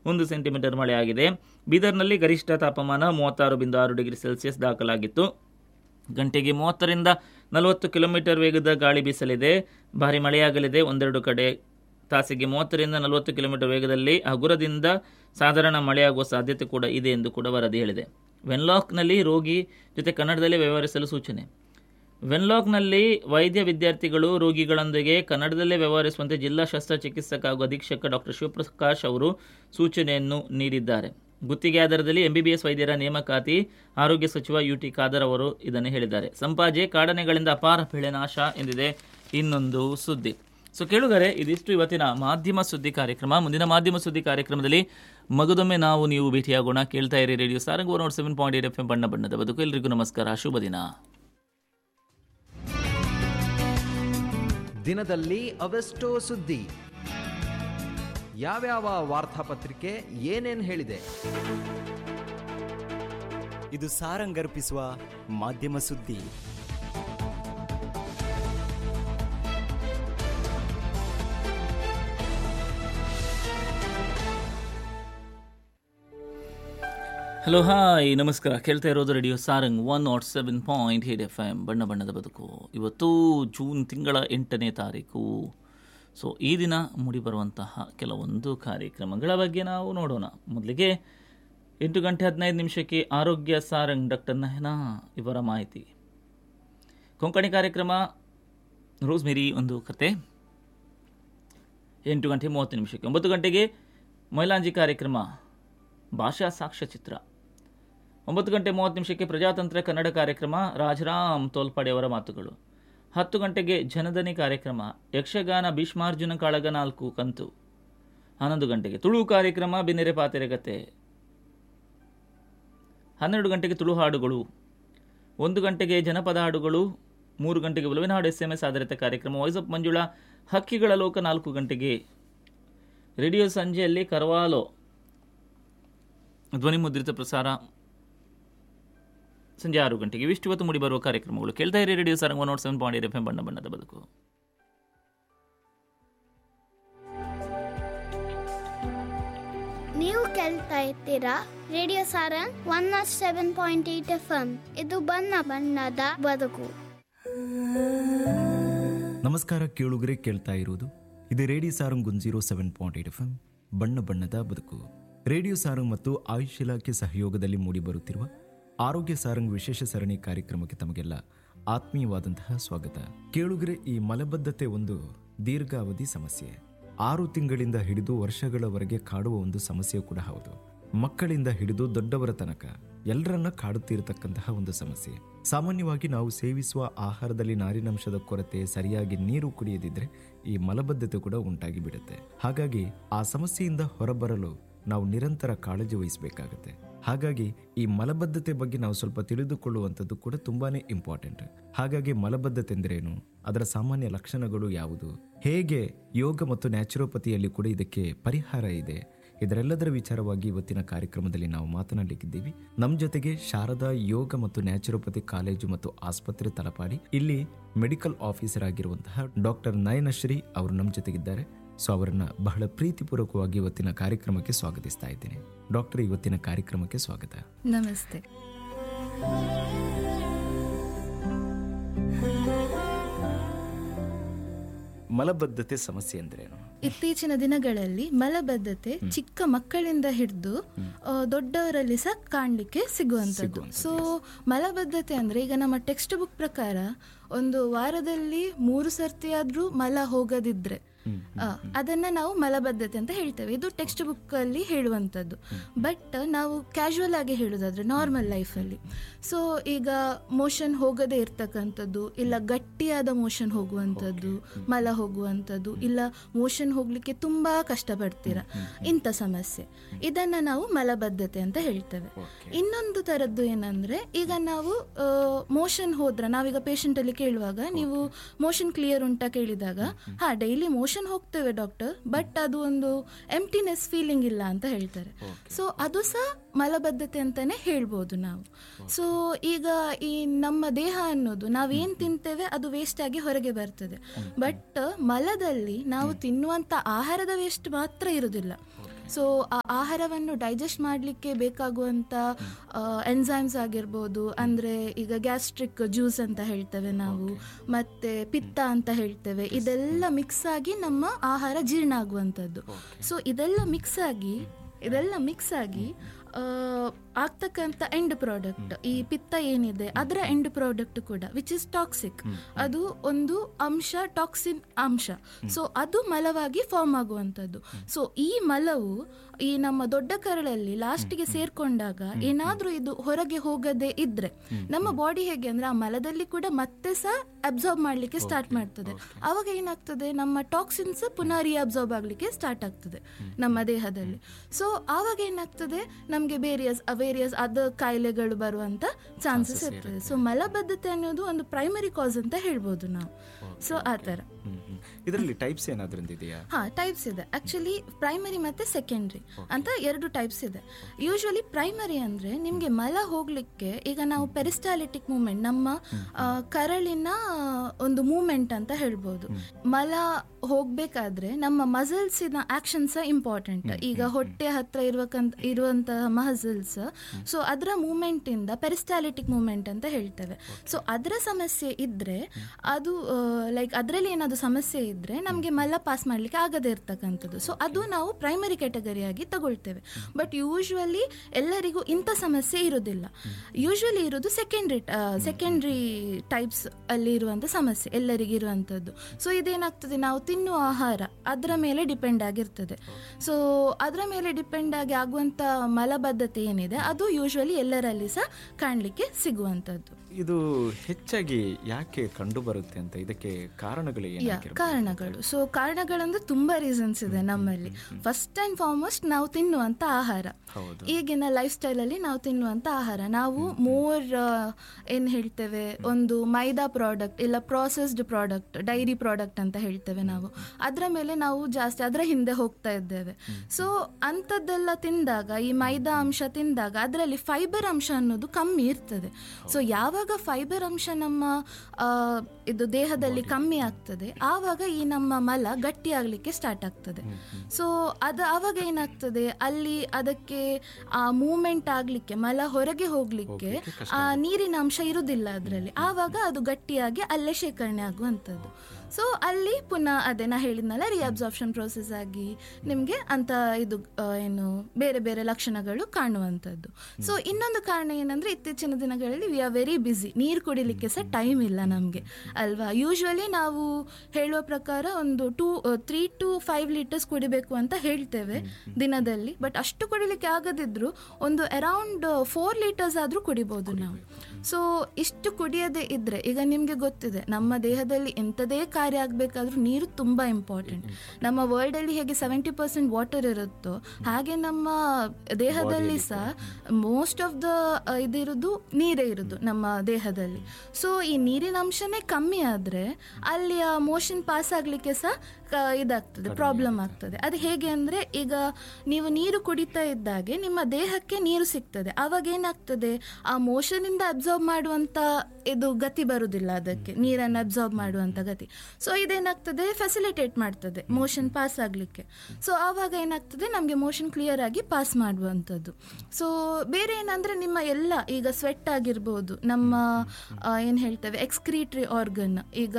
ಒಂದು ಸೆಂಟಿಮೀಟರ್ ಮಳೆಯಾಗಿದೆ ಬೀದರ್ನಲ್ಲಿ ಗರಿಷ್ಠ ತಾಪಮಾನ ಮೂವತ್ತಾರು ಬಿಂದು ಆರು ಡಿಗ್ರಿ ಸೆಲ್ಸಿಯಸ್ ದಾಖಲಾಗಿತ್ತು ಗಂಟೆಗೆ ಮೂವತ್ತರಿಂದ ನಲವತ್ತು ಕಿಲೋಮೀಟರ್ ವೇಗದ ಗಾಳಿ ಬೀಸಲಿದೆ ಭಾರಿ ಮಳೆಯಾಗಲಿದೆ ಒಂದೆರಡು ಕಡೆ ತಾಸಿಗೆ ಮೂವತ್ತರಿಂದ ನಲವತ್ತು ಕಿಲೋಮೀಟರ್ ವೇಗದಲ್ಲಿ ಹಗುರದಿಂದ ಸಾಧಾರಣ ಮಳೆಯಾಗುವ ಸಾಧ್ಯತೆ ಕೂಡ ಇದೆ ಎಂದು ಕೂಡ ವರದಿ ಹೇಳಿದೆ ವೆನ್ಲಾಕ್ನಲ್ಲಿ ರೋಗಿ ಜೊತೆ ಕನ್ನಡದಲ್ಲಿ ವ್ಯವಹರಿಸಲು ಸೂಚನೆ ವೆನ್ಲಾಕ್ನಲ್ಲಿ ವೈದ್ಯ ವಿದ್ಯಾರ್ಥಿಗಳು ರೋಗಿಗಳೊಂದಿಗೆ ಕನ್ನಡದಲ್ಲೇ ವ್ಯವಹರಿಸುವಂತೆ ಜಿಲ್ಲಾ ಶಸ್ತ್ರಚಿಕಿತ್ಸಕ ಹಾಗೂ ಅಧೀಕ್ಷಕ ಡಾಕ್ಟರ್ ಶಿವಪ್ರಕಾಶ್ ಅವರು ಸೂಚನೆಯನ್ನು ನೀಡಿದ್ದಾರೆ ಗುತ್ತಿಗೆ ಆಧಾರದಲ್ಲಿ ಎಂಬಿಬಿಎಸ್ ವೈದ್ಯರ ನೇಮಕಾತಿ ಆರೋಗ್ಯ ಸಚಿವ ಯು ಟಿ ಖಾದರ್ ಅವರು ಇದನ್ನು ಹೇಳಿದ್ದಾರೆ ಸಂಪಾಜೆ ಕಾಡನೆಗಳಿಂದ ಅಪಾರ ಬೆಳೆ ನಾಶ ಎಂದಿದೆ ಇನ್ನೊಂದು ಸುದ್ದಿ ಸೊ ಕೇಳುಗರೆ ಇದಿಷ್ಟು ಇವತ್ತಿನ ಮಾಧ್ಯಮ ಸುದ್ದಿ ಕಾರ್ಯಕ್ರಮ ಮುಂದಿನ ಮಾಧ್ಯಮ ಸುದ್ದಿ ಕಾರ್ಯಕ್ರಮದಲ್ಲಿ ಮಗದೊಮ್ಮೆ ನಾವು ನೀವು ಭೇಟಿಯಾಗೋಣ ಕೇಳ್ತಾ ಇರಿ radio Sarang naught seven point eight F M ಬಣ್ಣ ಬಣ್ಣದ ಬದುಕು ಎಲ್ರಿಗೂ ನಮಸ್ಕಾರ ಶುಭ ದಿನ ದಿನದಲ್ಲಿ ಅವೆಷ್ಟೋ ಸುದ್ದಿ ಯಾವ್ಯಾವ ವಾರ್ತಾಪತ್ರಿಕೆ ಏನೇನ್ ಹೇಳಿದೆ ಇದು ಸಾರಂಗರ್ಪಿಸುವ ಮಾಧ್ಯಮ ಸುದ್ದಿ ಹಲೋ ಹಾಯ್ ನಮಸ್ಕಾರ ಕೇಳ್ತಾ ಇರೋದು radio Sarang one naught seven point eight F M ಬಣ್ಣ ಬಣ್ಣದ ಬದುಕು ಇವತ್ತು ಜೂನ್ ತಿಂಗಳ ಎಂಟನೇ ತಾರೀಕು ಸೊ ಈ ದಿನ ಮೂಡಿಬರುವಂತಹ ಕೆಲವೊಂದು ಕಾರ್ಯಕ್ರಮಗಳ ಬಗ್ಗೆ ನಾವು ನೋಡೋಣ ಮೊದಲಿಗೆ ಎಂಟು ಗಂಟೆ ಹದಿನೈದು ನಿಮಿಷಕ್ಕೆ ಆರೋಗ್ಯ ಸಾರಂಗ್ ಡಾಕ್ಟರ್ ನಹನಾ ಇವರ ಮಾಹಿತಿ ಕೊಂಕಣಿ ಕಾರ್ಯಕ್ರಮ ರೋಸ್ಮೆರಿ ಒಂದು ಕತೆ ಎಂಟು ಗಂಟೆ ಮೂವತ್ತು ನಿಮಿಷಕ್ಕೆ ಒಂಬತ್ತು ಗಂಟೆಗೆ ಮೈಲಾಂಜಿ ಕಾರ್ಯಕ್ರಮ ಭಾಷಾ ಸಾಕ್ಷ್ಯಚಿತ್ರ ಒಂಬತ್ತು ಗಂಟೆ ಮೂವತ್ತು ನಿಮಿಷಕ್ಕೆ ಪ್ರಜಾತಂತ್ರ ಕನ್ನಡ ಕಾರ್ಯಕ್ರಮ ರಾಜರಾಮ್ ತೋಲ್ಪಾಡಿ ಅವರ ಮಾತುಗಳು ಹತ್ತು ಗಂಟೆಗೆ ಜನದನಿ ಕಾರ್ಯಕ್ರಮ ಯಕ್ಷಗಾನ ಭೀಷ್ಮಾರ್ಜುನ ಕಾಳಗ ನಾಲ್ಕು ಕಂತು ಹನ್ನೊಂದು ಗಂಟೆಗೆ ತುಳು ಕಾರ್ಯಕ್ರಮ ಬಿನ್ನೆರೆ ಪಾತೆರೆಗತೆ ಹನ್ನೆರಡು ಗಂಟೆಗೆ ತುಳು ಹಾಡುಗಳು ಒಂದು ಗಂಟೆಗೆ ಜನಪದ ಹಾಡುಗಳು ಮೂರು ಗಂಟೆಗೆ ಒಲವಿನ ಹಾಡು ಎಸ್ ಎಂ ಎಸ್ ಆಧಾರಿತ ಕಾರ್ಯಕ್ರಮ ವಾಯ್ಸ್ ಆಫ್ ಮಂಜುಳಾ ಹಕ್ಕಿಗಳ ಲೋಕ ನಾಲ್ಕು ಗಂಟೆಗೆ ರೇಡಿಯೋ ಸಂಜೆಯಲ್ಲಿ ಕರ್ವಾಲೋ ಧ್ವನಿ ಮುದ್ರಿತ ಪ್ರಸಾರ ಸಂಜೆ ಆರು ಗಂಟೆಗೆ ಇವಿಷ್ಟು ಇವತ್ತು ಮೂಡಿಬರುವ ಕಾರ್ಯಕ್ರಮಗಳು ಕೇಳ್ತಾ ಇರಿ radio Sarang one naught seven point F M ಬಣ್ಣ ಬಣ್ಣದ ಬದುಕು ನೀವು ಕೇಳ್ತಾ ಇರ್ತೀರಾ radio Sarang one naught seven point eight F M ಇದು ಬಣ್ಣ ಬಣ್ಣದ ಬದುಕು ನಮಸ್ಕಾರ ಕೇಳುಗರೆ ಕೇಳ್ತಾ ಇರೋದು ಇದು radio Sarang one zero seven point eight F M ಬಣ್ಣ ಬಣ್ಣದ ಬದುಕು ರೇಡಿಯೋ ಸಾರಂಗ್ ಮತ್ತು ಆಯುಷ್ ಇಲಾಖೆ ಸಹಯೋಗದಲ್ಲಿ ಮೂಡಿಬರುತ್ತಿರುವ ಆರೋಗ್ಯ ಸಾರಂಗ್ ವಿಶೇಷ ಸರಣಿ ಕಾರ್ಯಕ್ರಮಕ್ಕೆ ತಮಗೆಲ್ಲ ಆತ್ಮೀಯವಾದಂತಹ ಸ್ವಾಗತ ಕೇಳುಗರೆ ಈ ಮಲಬದ್ಧತೆ ಒಂದು ದೀರ್ಘಾವಧಿ ಸಮಸ್ಯೆ ಆರು ತಿಂಗಳಿಂದ ಹಿಡಿದು ವರ್ಷಗಳವರೆಗೆ ಕಾಡುವ ಒಂದು ಸಮಸ್ಯೆ ಕೂಡ ಹೌದು ಮಕ್ಕಳಿಂದ ಹಿಡಿದು ದೊಡ್ಡವರ ತನಕ ಎಲ್ಲರನ್ನ ಕಾಡುತ್ತಿರತಕ್ಕಂತಹ ಒಂದು ಸಮಸ್ಯೆ ಸಾಮಾನ್ಯವಾಗಿ ನಾವು ಸೇವಿಸುವ ಆಹಾರದಲ್ಲಿ ನಾರಿನಂಶದ ಕೊರತೆ ಸರಿಯಾಗಿ ನೀರು ಕುಡಿಯದಿದ್ರೆ ಈ ಮಲಬದ್ಧತೆ ಕೂಡ ಉಂಟಾಗಿ ಬಿಡುತ್ತೆ ಹಾಗಾಗಿ ಆ ಸಮಸ್ಯೆಯಿಂದ ಹೊರಬರಲು ನಾವು ನಿರಂತರ ಕಾಳಜಿ ವಹಿಸಬೇಕಾಗತ್ತೆ ಹಾಗಾಗಿ ಈ ಮಲಬದ್ಧತೆ ಬಗ್ಗೆ ನಾವು ಸ್ವಲ್ಪ ತಿಳಿದುಕೊಳ್ಳುವಂಥದ್ದು ಕೂಡ ತುಂಬಾನೇ ಇಂಪಾರ್ಟೆಂಟ್ ಹಾಗಾಗಿ ಮಲಬದ್ಧತೆ ಎಂದರೇನು ಅದರ ಸಾಮಾನ್ಯ ಲಕ್ಷಣಗಳು ಯಾವುದು ಹೇಗೆ ಯೋಗ ಮತ್ತು ನ್ಯಾಚುರೋಪತಿಯಲ್ಲಿ ಕೂಡ ಇದಕ್ಕೆ ಪರಿಹಾರ ಇದೆ ಇದರೆಲ್ಲದರ ವಿಚಾರವಾಗಿ ಇವತ್ತಿನ ಕಾರ್ಯಕ್ರಮದಲ್ಲಿ ನಾವು ಮಾತನಾಡಲಿಕ್ಕಿದ್ದೀವಿ ನಮ್ಮ ಜೊತೆಗೆ ಶಾರದಾ ಯೋಗ ಮತ್ತು ನ್ಯಾಚುರೋಪತಿ ಕಾಲೇಜು ಮತ್ತು ಆಸ್ಪತ್ರೆ ತಲಪಾಡಿ ಇಲ್ಲಿ ಮೆಡಿಕಲ್ ಆಫೀಸರ್ ಆಗಿರುವಂತಹ ಡಾಕ್ಟರ್ ನಯನಶ್ರೀ ಅವರು ನಮ್ಮ ಜೊತೆಗಿದ್ದಾರೆ ಸೊ ಅವರನ್ನ ಬಹಳ ಪ್ರೀತಿಪೂರ್ವಕವಾಗಿ ಇವತ್ತಿನ ಕಾರ್ಯಕ್ರಮಕ್ಕೆ ಸ್ವಾಗತಿಸ್ತಾ ಇದ್ದೇನೆ ಡಾಕ್ಟರ್ ಇವತ್ತಿನ ಕಾರ್ಯಕ್ರಮಕ್ಕೆ ಸ್ವಾಗತ ನಮಸ್ತೆ ಮಲಬದ್ಧತೆ ಸಮಸ್ಯೆ ಅಂದ್ರೇನು ಇತ್ತೀಚಿನ ದಿನಗಳಲ್ಲಿ ಮಲಬದ್ಧತೆ ಚಿಕ್ಕ ಮಕ್ಕಳಿಂದ ಹಿಡಿದು ದೊಡ್ಡವರಲ್ಲಿ ಸಹ ಕಾಣಲಿಕ್ಕೆ ಸಿಗುವಂಥದ್ದು ಸೊ ಮಲಬದ್ಧತೆ ಅಂದ್ರೆ ಈಗ ನಮ್ಮ ಟೆಕ್ಸ್ಟ್ ಬುಕ್ ಪ್ರಕಾರ ಒಂದು ವಾರದಲ್ಲಿ ಮೂರು ಸರ್ತಿ ಆದ್ರೂ ಮಲ ಹೋಗದಿದ್ರೆ ಆ, ಅದನ್ನ ನಾವು ಮಲಬದ್ಧತೆ ಅಂತ ಹೇಳ್ತೇವೆ ಇದು ಟೆಕ್ಸ್ಟ್ ಬುಕ್ ಅಲ್ಲಿ ಹೇಳುವಂಥದ್ದು ಬಟ್ ನಾವು ಕ್ಯಾಶುವಲ್ ಆಗಿ ಹೇಳೋದಾದ್ರೆ ನಾರ್ಮಲ್ ಲೈಫಲ್ಲಿ ಸೊ ಈಗ ಮೋಷನ್ ಹೋಗದೇ ಇರ್ತಕ್ಕಂಥದ್ದು ಇಲ್ಲ ಗಟ್ಟಿಯಾದ ಮೋಷನ್ ಹೋಗುವಂಥದ್ದು ಮಲ ಹೋಗುವಂಥದ್ದು ಇಲ್ಲ ಮೋಷನ್ ಹೋಗ್ಲಿಕ್ಕೆ ತುಂಬಾ ಕಷ್ಟಪಡ್ತೀರಾ ಇಂಥ ಸಮಸ್ಯೆ ಇದನ್ನ ನಾವು ಮಲಬದ್ಧತೆ ಅಂತ ಹೇಳ್ತೇವೆ ಇನ್ನೊಂದು ತರದ್ದು ಏನಂದ್ರೆ ಈಗ ನಾವು ಮೋಷನ್ ಹೋದ್ರ ನಾವೀಗ ಪೇಷಂಟ್ ಅಲ್ಲಿ ಕೇಳುವಾಗ ನೀವು ಮೋಷನ್ ಕ್ಲಿಯರ್ ಉಂಟಾ ಕೇಳಿದಾಗ ಹಾ ಡೈಲಿ ಮೋಷನ್ ಹೋಗ್ತೇವೆ ಡಾಕ್ಟರ್ ಬಟ್ ಅದು ಒಂದು ಎಂಟಿನೆಸ್ ಫೀಲಿಂಗ್ ಇಲ್ಲ ಅಂತ ಹೇಳ್ತಾರೆ ಸೊ ಅದು ಸಹ ಮಲಬದ್ಧತೆ ಅಂತಾನೆ ಹೇಳ್ಬೋದು ನಾವು ಸೊ ಈಗ ಈ ನಮ್ಮ ದೇಹ ಅನ್ನೋದು ನಾವೇನ್ ತಿಂತೇವೆ ಅದು ವೇಸ್ಟ್ ಆಗಿ ಹೊರಗೆ ಬರ್ತದೆ ಬಟ್ ಮಲದಲ್ಲಿ ನಾವು ತಿನ್ನುವಂತ ಆಹಾರದ ವೇಸ್ಟ್ ಮಾತ್ರ ಇರುವುದಿಲ್ಲ ಸೊ ಆ ಆಹಾರವನ್ನು ಡೈಜೆಸ್ಟ್ ಮಾಡಲಿಕ್ಕೆ ಬೇಕಾಗುವಂಥ ಎನ್ಸೈಮ್ಸ್ ಆಗಿರ್ಬೋದು ಅಂದರೆ ಈಗ ಗ್ಯಾಸ್ಟ್ರಿಕ್ ಜ್ಯೂಸ್ ಅಂತ ಹೇಳ್ತೇವೆ ನಾವು ಮತ್ತೆ ಪಿತ್ತ ಅಂತ ಹೇಳ್ತೇವೆ ಇದೆಲ್ಲ ಮಿಕ್ಸ್ ಆಗಿ ನಮ್ಮ ಆಹಾರ ಜೀರ್ಣ ಆಗುವಂಥದ್ದು ಸೊ ಇದೆಲ್ಲ ಮಿಕ್ಸ್ ಆಗಿ ಇದೆಲ್ಲ ಮಿಕ್ಸ್ ಆಗಿ ಆ, ಆಗ್ತಕ್ಕಂಥ ಎಂಡ್ ಪ್ರಾಡಕ್ಟ್ ಈ ಪಿತ್ತ ಏನಿದೆ ಅದರ ಎಂಡ್ ಪ್ರಾಡಕ್ಟ್ ಕೂಡ ವಿಚ್ ಇಸ್ ಟಾಕ್ಸಿಕ್ ಅದು ಒಂದು ಅಂಶ ಟಾಕ್ಸಿನ್ ಅಂಶ ಸೊ ಅದು ಮಲವಾಗಿ ಫಾರ್ಮ್ ಆಗುವಂಥದ್ದು ಸೊ ಈ ಮಲವು ಈ ನಮ್ಮ ದೊಡ್ಡ ಕರಳಲ್ಲಿ ಲಾಸ್ಟಿಗೆ ಸೇರ್ಕೊಂಡಾಗ ಏನಾದ್ರೂ ಇದು ಹೊರಗೆ ಹೋಗದೆ ಇದ್ರೆ ನಮ್ಮ ಬಾಡಿ ಹೇಗೆ ಅಂದ್ರೆ ಆ ಮಲದಲ್ಲಿ ಕೂಡ ಮತ್ತೆ ಸಹ ಅಬ್ಸಾರ್ಬ್ ಮಾಡ್ಲಿಕ್ಕೆ ಸ್ಟಾರ್ಟ್ ಮಾಡ್ತದೆ ಅವಾಗ ಏನಾಗ್ತದೆ ನಮ್ಮ ಟಾಕ್ಸಿನ್ಸ್ ಪುನಃ ರಿಅಬ್ಸಾರ್ಬ್ ಆಗ್ಲಿಕ್ಕೆ ಸ್ಟಾರ್ಟ್ ಆಗ್ತದೆ ನಮ್ಮ ದೇಹದಲ್ಲಿ ಸೊ ಆವಾಗ ಏನಾಗ್ತದೆ ನಮಗೆ ಬೇರಿಯಸ್ ವೇರಿಯಸ್ ಅದ ಕಾಯಿಲೆಗಳು ಬರುವಂತ ಚಾನ್ಸಸ್ ಇರ್ತದೆ ಸೊ ಮಲಬದ್ಧತೆ ಅನ್ನೋದು ಒಂದು ಪ್ರೈಮರಿ ಕಾಸ್ ಅಂತ ಹೇಳ್ಬೋದು ನಾವು ಸೊ ಆ ಥರ ಇದರಲ್ಲಿ ಟೈಪ್ಸ್ ಏನಾದ್ರಿಂದ ಇದೆಯಾ ಹಾ ಟೈಪ್ಸ್ ಇದೆ ಆಕ್ಚುಲಿ ಪ್ರೈಮರಿ ಮತ್ತೆ ಸೆಕೆಂಡ್ರಿ ಅಂತ ಎರಡು ಟೈಪ್ಸ್ ಇದೆ ಯೂಶುವಲಿ ಪ್ರೈಮರಿ ಅಂದ್ರೆ ನಿಮಗೆ ಮಲ ಹೋಗ್ಲಿಕ್ಕೆ ಈಗ ನಾವು ಪೆರಿಸ್ಟಾಲಿಟಿಕ್ ಮೂಮೆಂಟ್ ನಮ್ಮ ಆ, ಕರಳಿನ ಒಂದು ಮೂಮೆಂಟ್ ಅಂತ ಹೇಳ್ಬೋದು ಮಲ ಹೋಗ್ಬೇಕಾದ್ರೆ ನಮ್ಮ ಮಸಲ್ಸಿನ ಆಕ್ಷನ್ಸ್ ಇಂಪಾರ್ಟೆಂಟ್ ಈಗ ಹೊಟ್ಟೆ ಹತ್ರ ಇರುವಕಂತ ಇರುವಂತಹ ಮಸಲ್ಸ್ ಸೊ ಅದರ ಮೂಮೆಂಟ್ ಇಂದ ಪೆರಿಸ್ಟಾಲಿಟಿಕ್ ಮೂಮೆಂಟ್ ಅಂತ ಹೇಳ್ತೇವೆ ಸೊ ಅದರ ಸಮಸ್ಯೆ ಇದ್ರೆ ಅದು ಲೈಕ್ ಅದರಲ್ಲಿ ಏನಾದ್ರು ಸಮಸ್ಯೆ ಇದ್ರೆ ನಮಗೆ ಮಲ ಪಾಸ್ ಮಾಡ್ಲಿಕ್ಕೆ ಆಗದೆ ಇರ್ತಕ್ಕಂಥದ್ದು ಸೊ ಅದು ನಾವು ಪ್ರೈಮರಿ ಕ್ಯಾಟಗರಿಯಾಗಿ ತಗೊಳ್ತೇವೆ ಬಟ್ ಯೂಶುವಲಿ ಎಲ್ಲರಿಗೂ ಇಂಥ ಸಮಸ್ಯೆ ಇರೋದಿಲ್ಲ ಯೂಶುವಲಿ ಇರೋದು ಸೆಕೆಂಡ್ರಿ ಸೆಕೆಂಡ್ರಿ ಟೈಪ್ಸ್ ಅಲ್ಲಿ ಇರುವಂಥ ಸಮಸ್ಯೆ ಎಲ್ಲರಿಗೂ ಇರುವಂಥದ್ದು ಸೊ ಇದೇನಾಗ್ತದೆ ನಾವು ತಿನ್ನುವ ಆಹಾರ ಅದರ ಮೇಲೆ ಡಿಪೆಂಡ್ ಆಗಿರ್ತದೆ ಸೊ ಅದರ ಮೇಲೆ ಡಿಪೆಂಡ್ ಆಗಿ ಆಗುವಂಥ ಮಲಬದ್ಧತೆ ಏನಿದೆ ಅದು ಯೂಶುವಲಿ ಎಲ್ಲರಲ್ಲಿ ಸಹ ಕಾಣಲಿಕ್ಕೆ ಸಿಗುವಂಥದ್ದು ಇದು ಹೆಚ್ಚಾಗಿ ಯಾಕೆ ಕಂಡು ಬರುತ್ತೆ ಅಂತ ಇದಕ್ಕೆ ಕಾರಣಗಳು ಯಾ ಏನಾಗಿರ್ಬೋದು ಕಾರಣಗಳು ಸೊ ಕಾರಣಗಳಂದ್ರೆ ತುಂಬಾ ರೀಸನ್ಸ್ ಇದೆ ನಮ್ಮಲ್ಲಿ ಫಸ್ಟ್ ಅಂಡ್ ಫಾರ್ಮೋಸ್ಟ್ ನಾವು ತಿನ್ನುವಂತ ಆಹಾರ ಹೌದು. ಈಗಿನ ಲೈಫ್ ಸ್ಟೈಲ್ ಅಲ್ಲಿ ನಾವು ತಿನ್ನುವಂತ ಆಹಾರ ನಾವು ಮೋರ್ ಏನ್ ಹೇಳ್ತೇವೆ ಒಂದು ಮೈದಾ ಪ್ರಾಡಕ್ಟ್ ಇಲ್ಲ ಪ್ರಾಸೆಸ್ಡ್ ಪ್ರಾಡಕ್ಟ್ ಡೈರಿ ಪ್ರಾಡಕ್ಟ್ ಅಂತ ಹೇಳ್ತೇವೆ ನಾವು ಅದರ ಮೇಲೆ ನಾವು ಜಾಸ್ತಿ ಅದರ ಹಿಂದೆ ಹೋಗ್ತಾ ಇದ್ದೇವೆ ಸೊ ಅಂಥದ್ದೆಲ್ಲ ತಿಂದಾಗ ಈ ಮೈದಾ ಅಂಶ ತಿಂದಾಗ ಅದರಲ್ಲಿ ಫೈಬರ್ ಅಂಶ ಅನ್ನೋದು ಕಮ್ಮಿ ಇರ್ತದೆ ಸೊ ಯಾವಾಗ ಫೈಬರ್ ಅಂಶ ನಮ್ಮ ಆ, ಇದು ದೇಹದಲ್ಲಿ ಕಮ್ಮಿ ಆಗ್ತದೆ ಆವಾಗ ಈ ನಮ್ಮ ಮಲ ಗಟ್ಟಿ ಆಗ್ಲಿಕ್ಕೆ ಸ್ಟಾರ್ಟ್ ಆಗ್ತದೆ ಸೊ ಅದು ಆವಾಗ ಏನಾಗ್ತದೆ ಅಲ್ಲಿ ಅದಕ್ಕೆ ಆ ಮೂಮೆಂಟ್ ಆಗ್ಲಿಕ್ಕೆ ಮಲ ಹೊರಗೆ ಹೋಗ್ಲಿಕ್ಕೆ ಆ ನೀರಿನ ಅಂಶ ಇರುವುದಿಲ್ಲ ಅದರಲ್ಲಿ ಆವಾಗ ಅದು ಗಟ್ಟಿಯಾಗಿ ಅಲ್ಲೇ ಶೇಖರಣೆ ಆಗುವಂಥದ್ದು ಸೊ ಅಲ್ಲಿ ಪುನಃ ಅದೇ ನಾ ಹೇಳಿದ್ನಲ್ಲ ರಿಅಬ್ಸಾರ್ಪ್ಷನ್ ಪ್ರೋಸೆಸ್ ಆಗಿ ನಿಮಗೆ ಅಂತ ಇದು ಆ, ಏನು ಬೇರೆ ಬೇರೆ ಲಕ್ಷಣಗಳು ಕಾಣುವಂಥದ್ದು ಸೊ ಇನ್ನೊಂದು ಕಾರಣ ಏನಂದ್ರೆ ಇತ್ತೀಚಿನ ದಿನಗಳಲ್ಲಿ ವಿ ಆರ್ ವೆರಿ ಬ್ಯುಸಿ ನೀರು ಕುಡಿಲಿಕ್ಕೆ ಸಹ ಟೈಮ್ ಇಲ್ಲ ನಮಗೆ ಅಲ್ವಾ ಯೂಶ್ವಲಿ ನಾವು ಹೇಳುವ ಪ್ರಕಾರ ಒಂದು two three to five litres ಕುಡಿಬೇಕು ಅಂತ ಹೇಳ್ತೇವೆ ದಿನದಲ್ಲಿ ಬಟ್ ಅಷ್ಟು ಕುಡಿಲಿಕ್ಕೆ ಆಗದಿದ್ರು ಒಂದು ಅರೌಂಡ್ ಫೋರ್ ಲೀಟರ್ಸ್ ಆದರೂ ಕುಡಿಬೋದು ನಾವು ಸೊ ಇಷ್ಟು ಕುಡಿಯದೇ ಇದ್ರೆ ಈಗ ನಿಮಗೆ ಗೊತ್ತಿದೆ ನಮ್ಮ ದೇಹದಲ್ಲಿ ಎಂಥದೇ ಕಾರ್ಯ ಆಗಬೇಕಾದ್ರೂ ನೀರು ತುಂಬ ಇಂಪಾರ್ಟೆಂಟ್ ನಮ್ಮ ವರ್ಲ್ಡಲ್ಲಿ ಹೇಗೆ ಸೆವೆಂಟಿ ಪರ್ಸೆಂಟ್ ವಾಟರ್ ಇರುತ್ತೋ ಹಾಗೆ ನಮ್ಮ ದೇಹದಲ್ಲಿ ಸಹ ಮೋಸ್ಟ್ ಆಫ್ ದ ಇದಿರೋದು ನೀರೇ ಇರೋದು ನಮ್ಮ ದೇಹದಲ್ಲಿ ಸೊ ಈ ನೀರಿನ ಅಂಶನೇ ಕಮ್ಮಿ ಆದರೆ ಅಲ್ಲಿ ಆ ಮೋಷನ್ ಪಾಸ್ ಆಗಲಿಕ್ಕೆ ಸಹ ಕ- ಇದಾಗ್ತದೆ ಪ್ರಾಬ್ಲಮ್ ಆಗ್ತದೆ ಅದು ಹೇಗೆ ಅಂದರೆ ಈಗ ನೀವು ನೀರು ಕುಡಿತಾ ಇದ್ದಾಗೆ ನಿಮ್ಮ ದೇಹಕ್ಕೆ ನೀರು ಸಿಗ್ತದೆ ಆವಾಗ ಏನಾಗ್ತದೆ ಆ ಮೋಷನಿಂದ ಅಬ್ಸಾರ್ಬ್ ಮಾಡುವಂಥ ಇದು ಗತಿ ಬರುವುದಿಲ್ಲ ಅದಕ್ಕೆ ನೀರನ್ನು ಅಬ್ಸಾರ್ಬ್ ಮಾಡುವಂಥ ಗತಿ ಸೊ ಇದೇನಾಗ್ತದೆ ಫೆಸಿಲಿಟೇಟ್ ಮಾಡ್ತದೆ ಮೋಷನ್ ಪಾಸ್ ಆಗಲಿಕ್ಕೆ ಸೊ ಆವಾಗ ಏನಾಗ್ತದೆ ನಮಗೆ ಮೋಷನ್ ಕ್ಲಿಯರ್ ಆಗಿ ಪಾಸ್ ಮಾಡುವಂಥದ್ದು ಸೊ ಬೇರೆ ಏನಂದರೆ ನಿಮ್ಮ ಎಲ್ಲ ಈಗ ಸ್ವೆಟ್ ಆಗಿರ್ಬೋದು ನಮ್ಮ ಏನು ಹೇಳ್ತೇವೆ ಎಕ್ಸ್ಕ್ರೀಟ್ರಿ ಆರ್ಗನ್ ಈಗ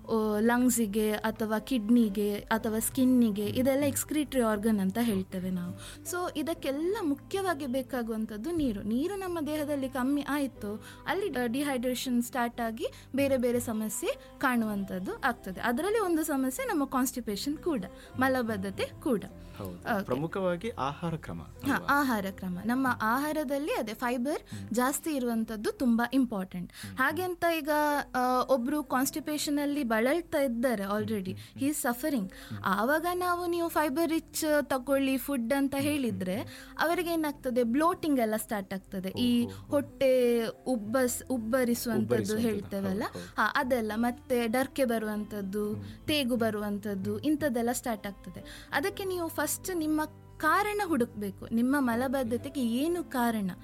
ಲಂಗ್ಸಿಗೆ ಅಥವಾ ಕಿಡ್ನಿಗೆ ಅಥವಾ ಸ್ಕಿನ್ನಿಗೆ ಇದೆಲ್ಲ ಎಕ್ಸ್ಕ್ರೀಟ್ರಿ ಆರ್ಗನ್ ಅಂತ ಹೇಳ್ತೇವೆ ನಾವು ಸೊ ಇದಕ್ಕೆಲ್ಲ ಮುಖ್ಯವಾಗಿ ಬೇಕಾಗುವಂಥದ್ದು ನೀರು ನೀರು ನಮ್ಮ ದೇಹದಲ್ಲಿ ಕಮ್ಮಿ ಆಯಿತು ಅಲ್ಲಿ ಡಿಹೈಡ್ರೇಷನ್ ಸ್ಟಾರ್ಟ್ ಆಗಿ ಬೇರೆ ಬೇರೆ ಸಮಸ್ಯೆ ಕಾಣುವಂಥದ್ದು ಆಗ್ತದೆ ಅದರಲ್ಲಿ ಒಂದು ಸಮಸ್ಯೆ ನಮ್ಮ ಕಾನ್ಸ್ಟಿಪೇಷನ್ ಕೂಡ ಮಲಬದ್ಧತೆ ಕೂಡ ಹೌದು Okay. ಪ್ರಮುಖವಾಗಿ ಆಹಾರ ಕ್ರಮ ಹಾ, ಆಹಾರ ಕ್ರಮ ನಮ್ಮ ಆಹಾರದಲ್ಲಿ ಅದೇ ಫೈಬರ್ ಜಾಸ್ತಿ ಇರುವಂಥದ್ದು ತುಂಬ ಇಂಪಾರ್ಟೆಂಟ್ ಹಾಗೆ ಅಂತ ಈಗ ಆ, ಒಬ್ರು ಕಾನ್ಸ್ಟಿಪೇಷನ್ ಅಲ್ಲಿ ಬಳಲ್ತಾ ಇದ್ದಾರೆ ಆಲ್ರೆಡಿ ಹೀ ಸಫರಿಂಗ್ ಆವಾಗ ನಾವು ನೀವು ಫೈಬರ್ ರಿಚ್ ತಗೊಳ್ಳಿ ಫುಡ್ ಅಂತ ಹೇಳಿದ್ರೆ ಅವರಿಗೆ ಏನಾಗ್ತದೆ ಬ್ಲೋಟಿಂಗ್ ಎಲ್ಲ ಸ್ಟಾರ್ಟ್ ಆಗ್ತದೆ ಈ ಹೊಟ್ಟೆ ಉಬ್ಬಸ್ ಉಬ್ಬರಿಸುವಂಥದ್ದು ಹೇಳ್ತೇವಲ್ಲ ಹಾ ಅದೆಲ್ಲ ಮತ್ತೆ ಡರ್ಕೆ ಬರುವಂಥದ್ದು ತೇಗು ಬರುವಂಥದ್ದು ಇಂಥದ್ದೆಲ್ಲ ಸ್ಟಾರ್ಟ್ ಆಗ್ತದೆ ಅದಕ್ಕೆ ನೀವು ಫಸ್ಟ್ ನಿಮ್ಮ ಕಾರಣ ಹುಡುಕ್ಬೇಕು ನಿಮ್ಮ ಮಲಬದ್ಧತೆಗೆ ಏನು ಕಾರಣ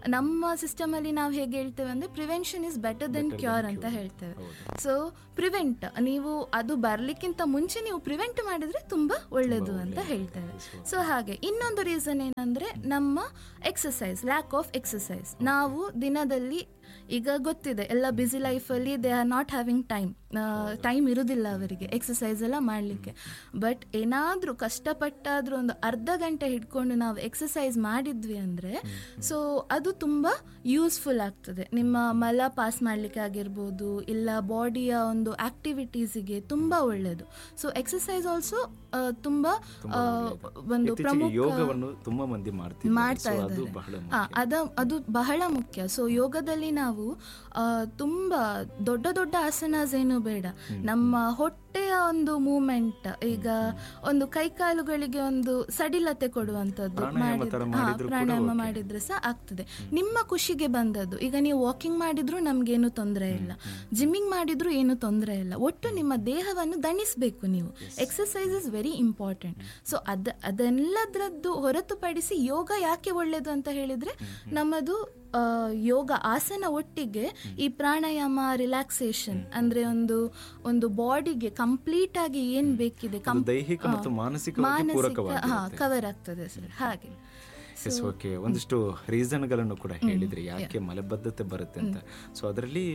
ನಮ್ಮ ಸಿಸ್ಟಮ್ ಅಲ್ಲಿ ನಾವು ಹೇಗೆ ಹೇಳ್ತೇವೆ ಅಂದ್ರೆ prevention is better than cure ಅಂತ ಹೇಳ್ತೇವೆ ಸೊ ಪ್ರಿವೆಂಟ್ ನೀವು ಅದು ಬರ್ಲಿಕ್ಕಿಂತ ಮುಂಚೆ ನೀವು ಪ್ರಿವೆಂಟ್ ಮಾಡಿದ್ರೆ ತುಂಬಾ ಒಳ್ಳೇದು ಅಂತ ಹೇಳ್ತೇವೆ ಸೊ ಹಾಗೆ ಇನ್ನೊಂದು ರೀಸನ್ ಏನಂದ್ರೆ ನಮ್ಮ ಎಕ್ಸಸೈಸ್ ಲ್ಯಾಕ್ ಆಫ್ ಎಕ್ಸಸೈಸ್ ನಾವು ದಿನದಲ್ಲಿ ಈಗ ಗೊತ್ತಿದೆ ಎಲ್ಲ ಬ್ಯುಸಿ ಲೈಫಲ್ಲಿ they are not having time time ಇರುವುದಿಲ್ಲ ಅವರಿಗೆ ಎಕ್ಸಸೈಸ್ ಎಲ್ಲ ಮಾಡಲಿಕ್ಕೆ ಬಟ್ ಏನಾದರೂ ಕಷ್ಟಪಟ್ಟಾದರೂ ಒಂದು ಅರ್ಧ ಗಂಟೆ ಹಿಡ್ಕೊಂಡು ನಾವು ಎಕ್ಸಸೈಸ್ ಮಾಡಿದ್ವಿ ಅಂದರೆ ಸೊ ಅದು ತುಂಬ ಯೂಸ್ಫುಲ್ ಆಗ್ತದೆ ನಿಮ್ಮ ಮಲ ಪಾಸ್ ಮಾಡಲಿಕ್ಕೆ ಆಗಿರ್ಬೋದು ಇಲ್ಲ ಬಾಡಿಯ ಒಂದು ಆಕ್ಟಿವಿಟೀಸಿಗೆ ತುಂಬ ಒಳ್ಳೆಯದು ಸೊ ಎಕ್ಸಸೈಸ್ ಆಲ್ಸೋ ತುಂಬ ಆ, ಒಂದು ಇತ್ತೀಚೆಗೆ ಪ್ರಮುಖ ಯೋಗವನ್ನು ತುಂಬಾ ಮಂದಿ ಮಾಡ್ತಿದ್ದಾರೆ ಮಾಡ್ತಾ So ಅದು ಇದ್ದಾರೆ ಬಹಳ ಆ, ಅದ ಅದು ಬಹಳ ಮುಖ್ಯ ಸೊ ಯೋಗದಲ್ಲಿ ನಾವು ಆ, ತುಂಬಾ ದೊಡ್ಡ ದೊಡ್ಡ ಆಸನಾಸ್ ಏನು ಬೇಡ ನಮ್ಮ ಹೊಟ್ಟೆಯ ಒಂದು ಮೂಮೆಂಟ್ ಈಗ ಒಂದು ಕೈಕಾಲುಗಳಿಗೆ ಒಂದು ಸಡಿಲತೆ ಕೊಡುವಂತದ್ದು ಪ್ರಾಣಾಯಾಮ ತರ ಮಾಡಿದ್ರೆ- ಹಾ, ಮಾಡಿದ್ರು ಕೂಡ ಪ್ರಾಣಾಯಾಮ okay. ಮಾಡಿದ್ರೆ ಸಹ ಆಗ್ತದೆ ನಿಮ್ಮ ಖುಷಿಗೆ ಬಂದದ್ದು ಈಗ ನೀವು ವಾಕಿಂಗ್ ಮಾಡಿದ್ರು ನಮ್ಗೇನು ತೊಂದರೆ ಇಲ್ಲ ಜಿಮ್ಮಿಂಗ್ ಮಾಡಿದ್ರು ಏನು ತೊಂದರೆ ಇಲ್ಲ ಒಟ್ಟು ನಿಮ್ಮ ದೇಹವನ್ನು ದಣಿಸ್ಬೇಕು ನೀವು exercise is very important so ಅದ ಅದೆಲ್ಲದ್ರದ್ದು ಹೊರತುಪಡಿಸಿ ಯೋಗ ಯಾಕೆ ಒಳ್ಳೇದು ಅಂತ ಹೇಳಿದ್ರೆ ನಮ್ಮದು ಆ, ಯೋಗ ಆಸನ ಒಟ್ಟಿಗೆ ಈ ಪ್ರಾಣಾಯಾಮ ರಿಲ್ಯಾಕ್ಸೇಷನ್ ಅಂದ್ರೆ ಒಂದು ಒಂದು ಬಾಡಿಗೆ ಕಂಪ್ಲೀಟ್ ಆಗಿ ಏನ್ ಬೇಕಿದೆ ಅದು ದೈಹಿಕ ಮತ್ತು ಮಾನಸಿಕವಾಗಿ ಪೂರಕವಾಗಿರುತ್ತೆ. ಕವರ್ ಆಗ್ತದೆ ಸರ್ ಹಾಗೆ ಎಸ್ ಓಕೆ ಒಂದಿಷ್ಟು ರೀಸನ್ಗಳನ್ನು ಕೂಡ ಹೇಳಿದ್ರಿ ಯಾಕೆ ಮಲಬದ್ಧತೆ ಬರುತ್ತೆ ಅಂತ ಸೊ ಅದರಲ್ಲಿ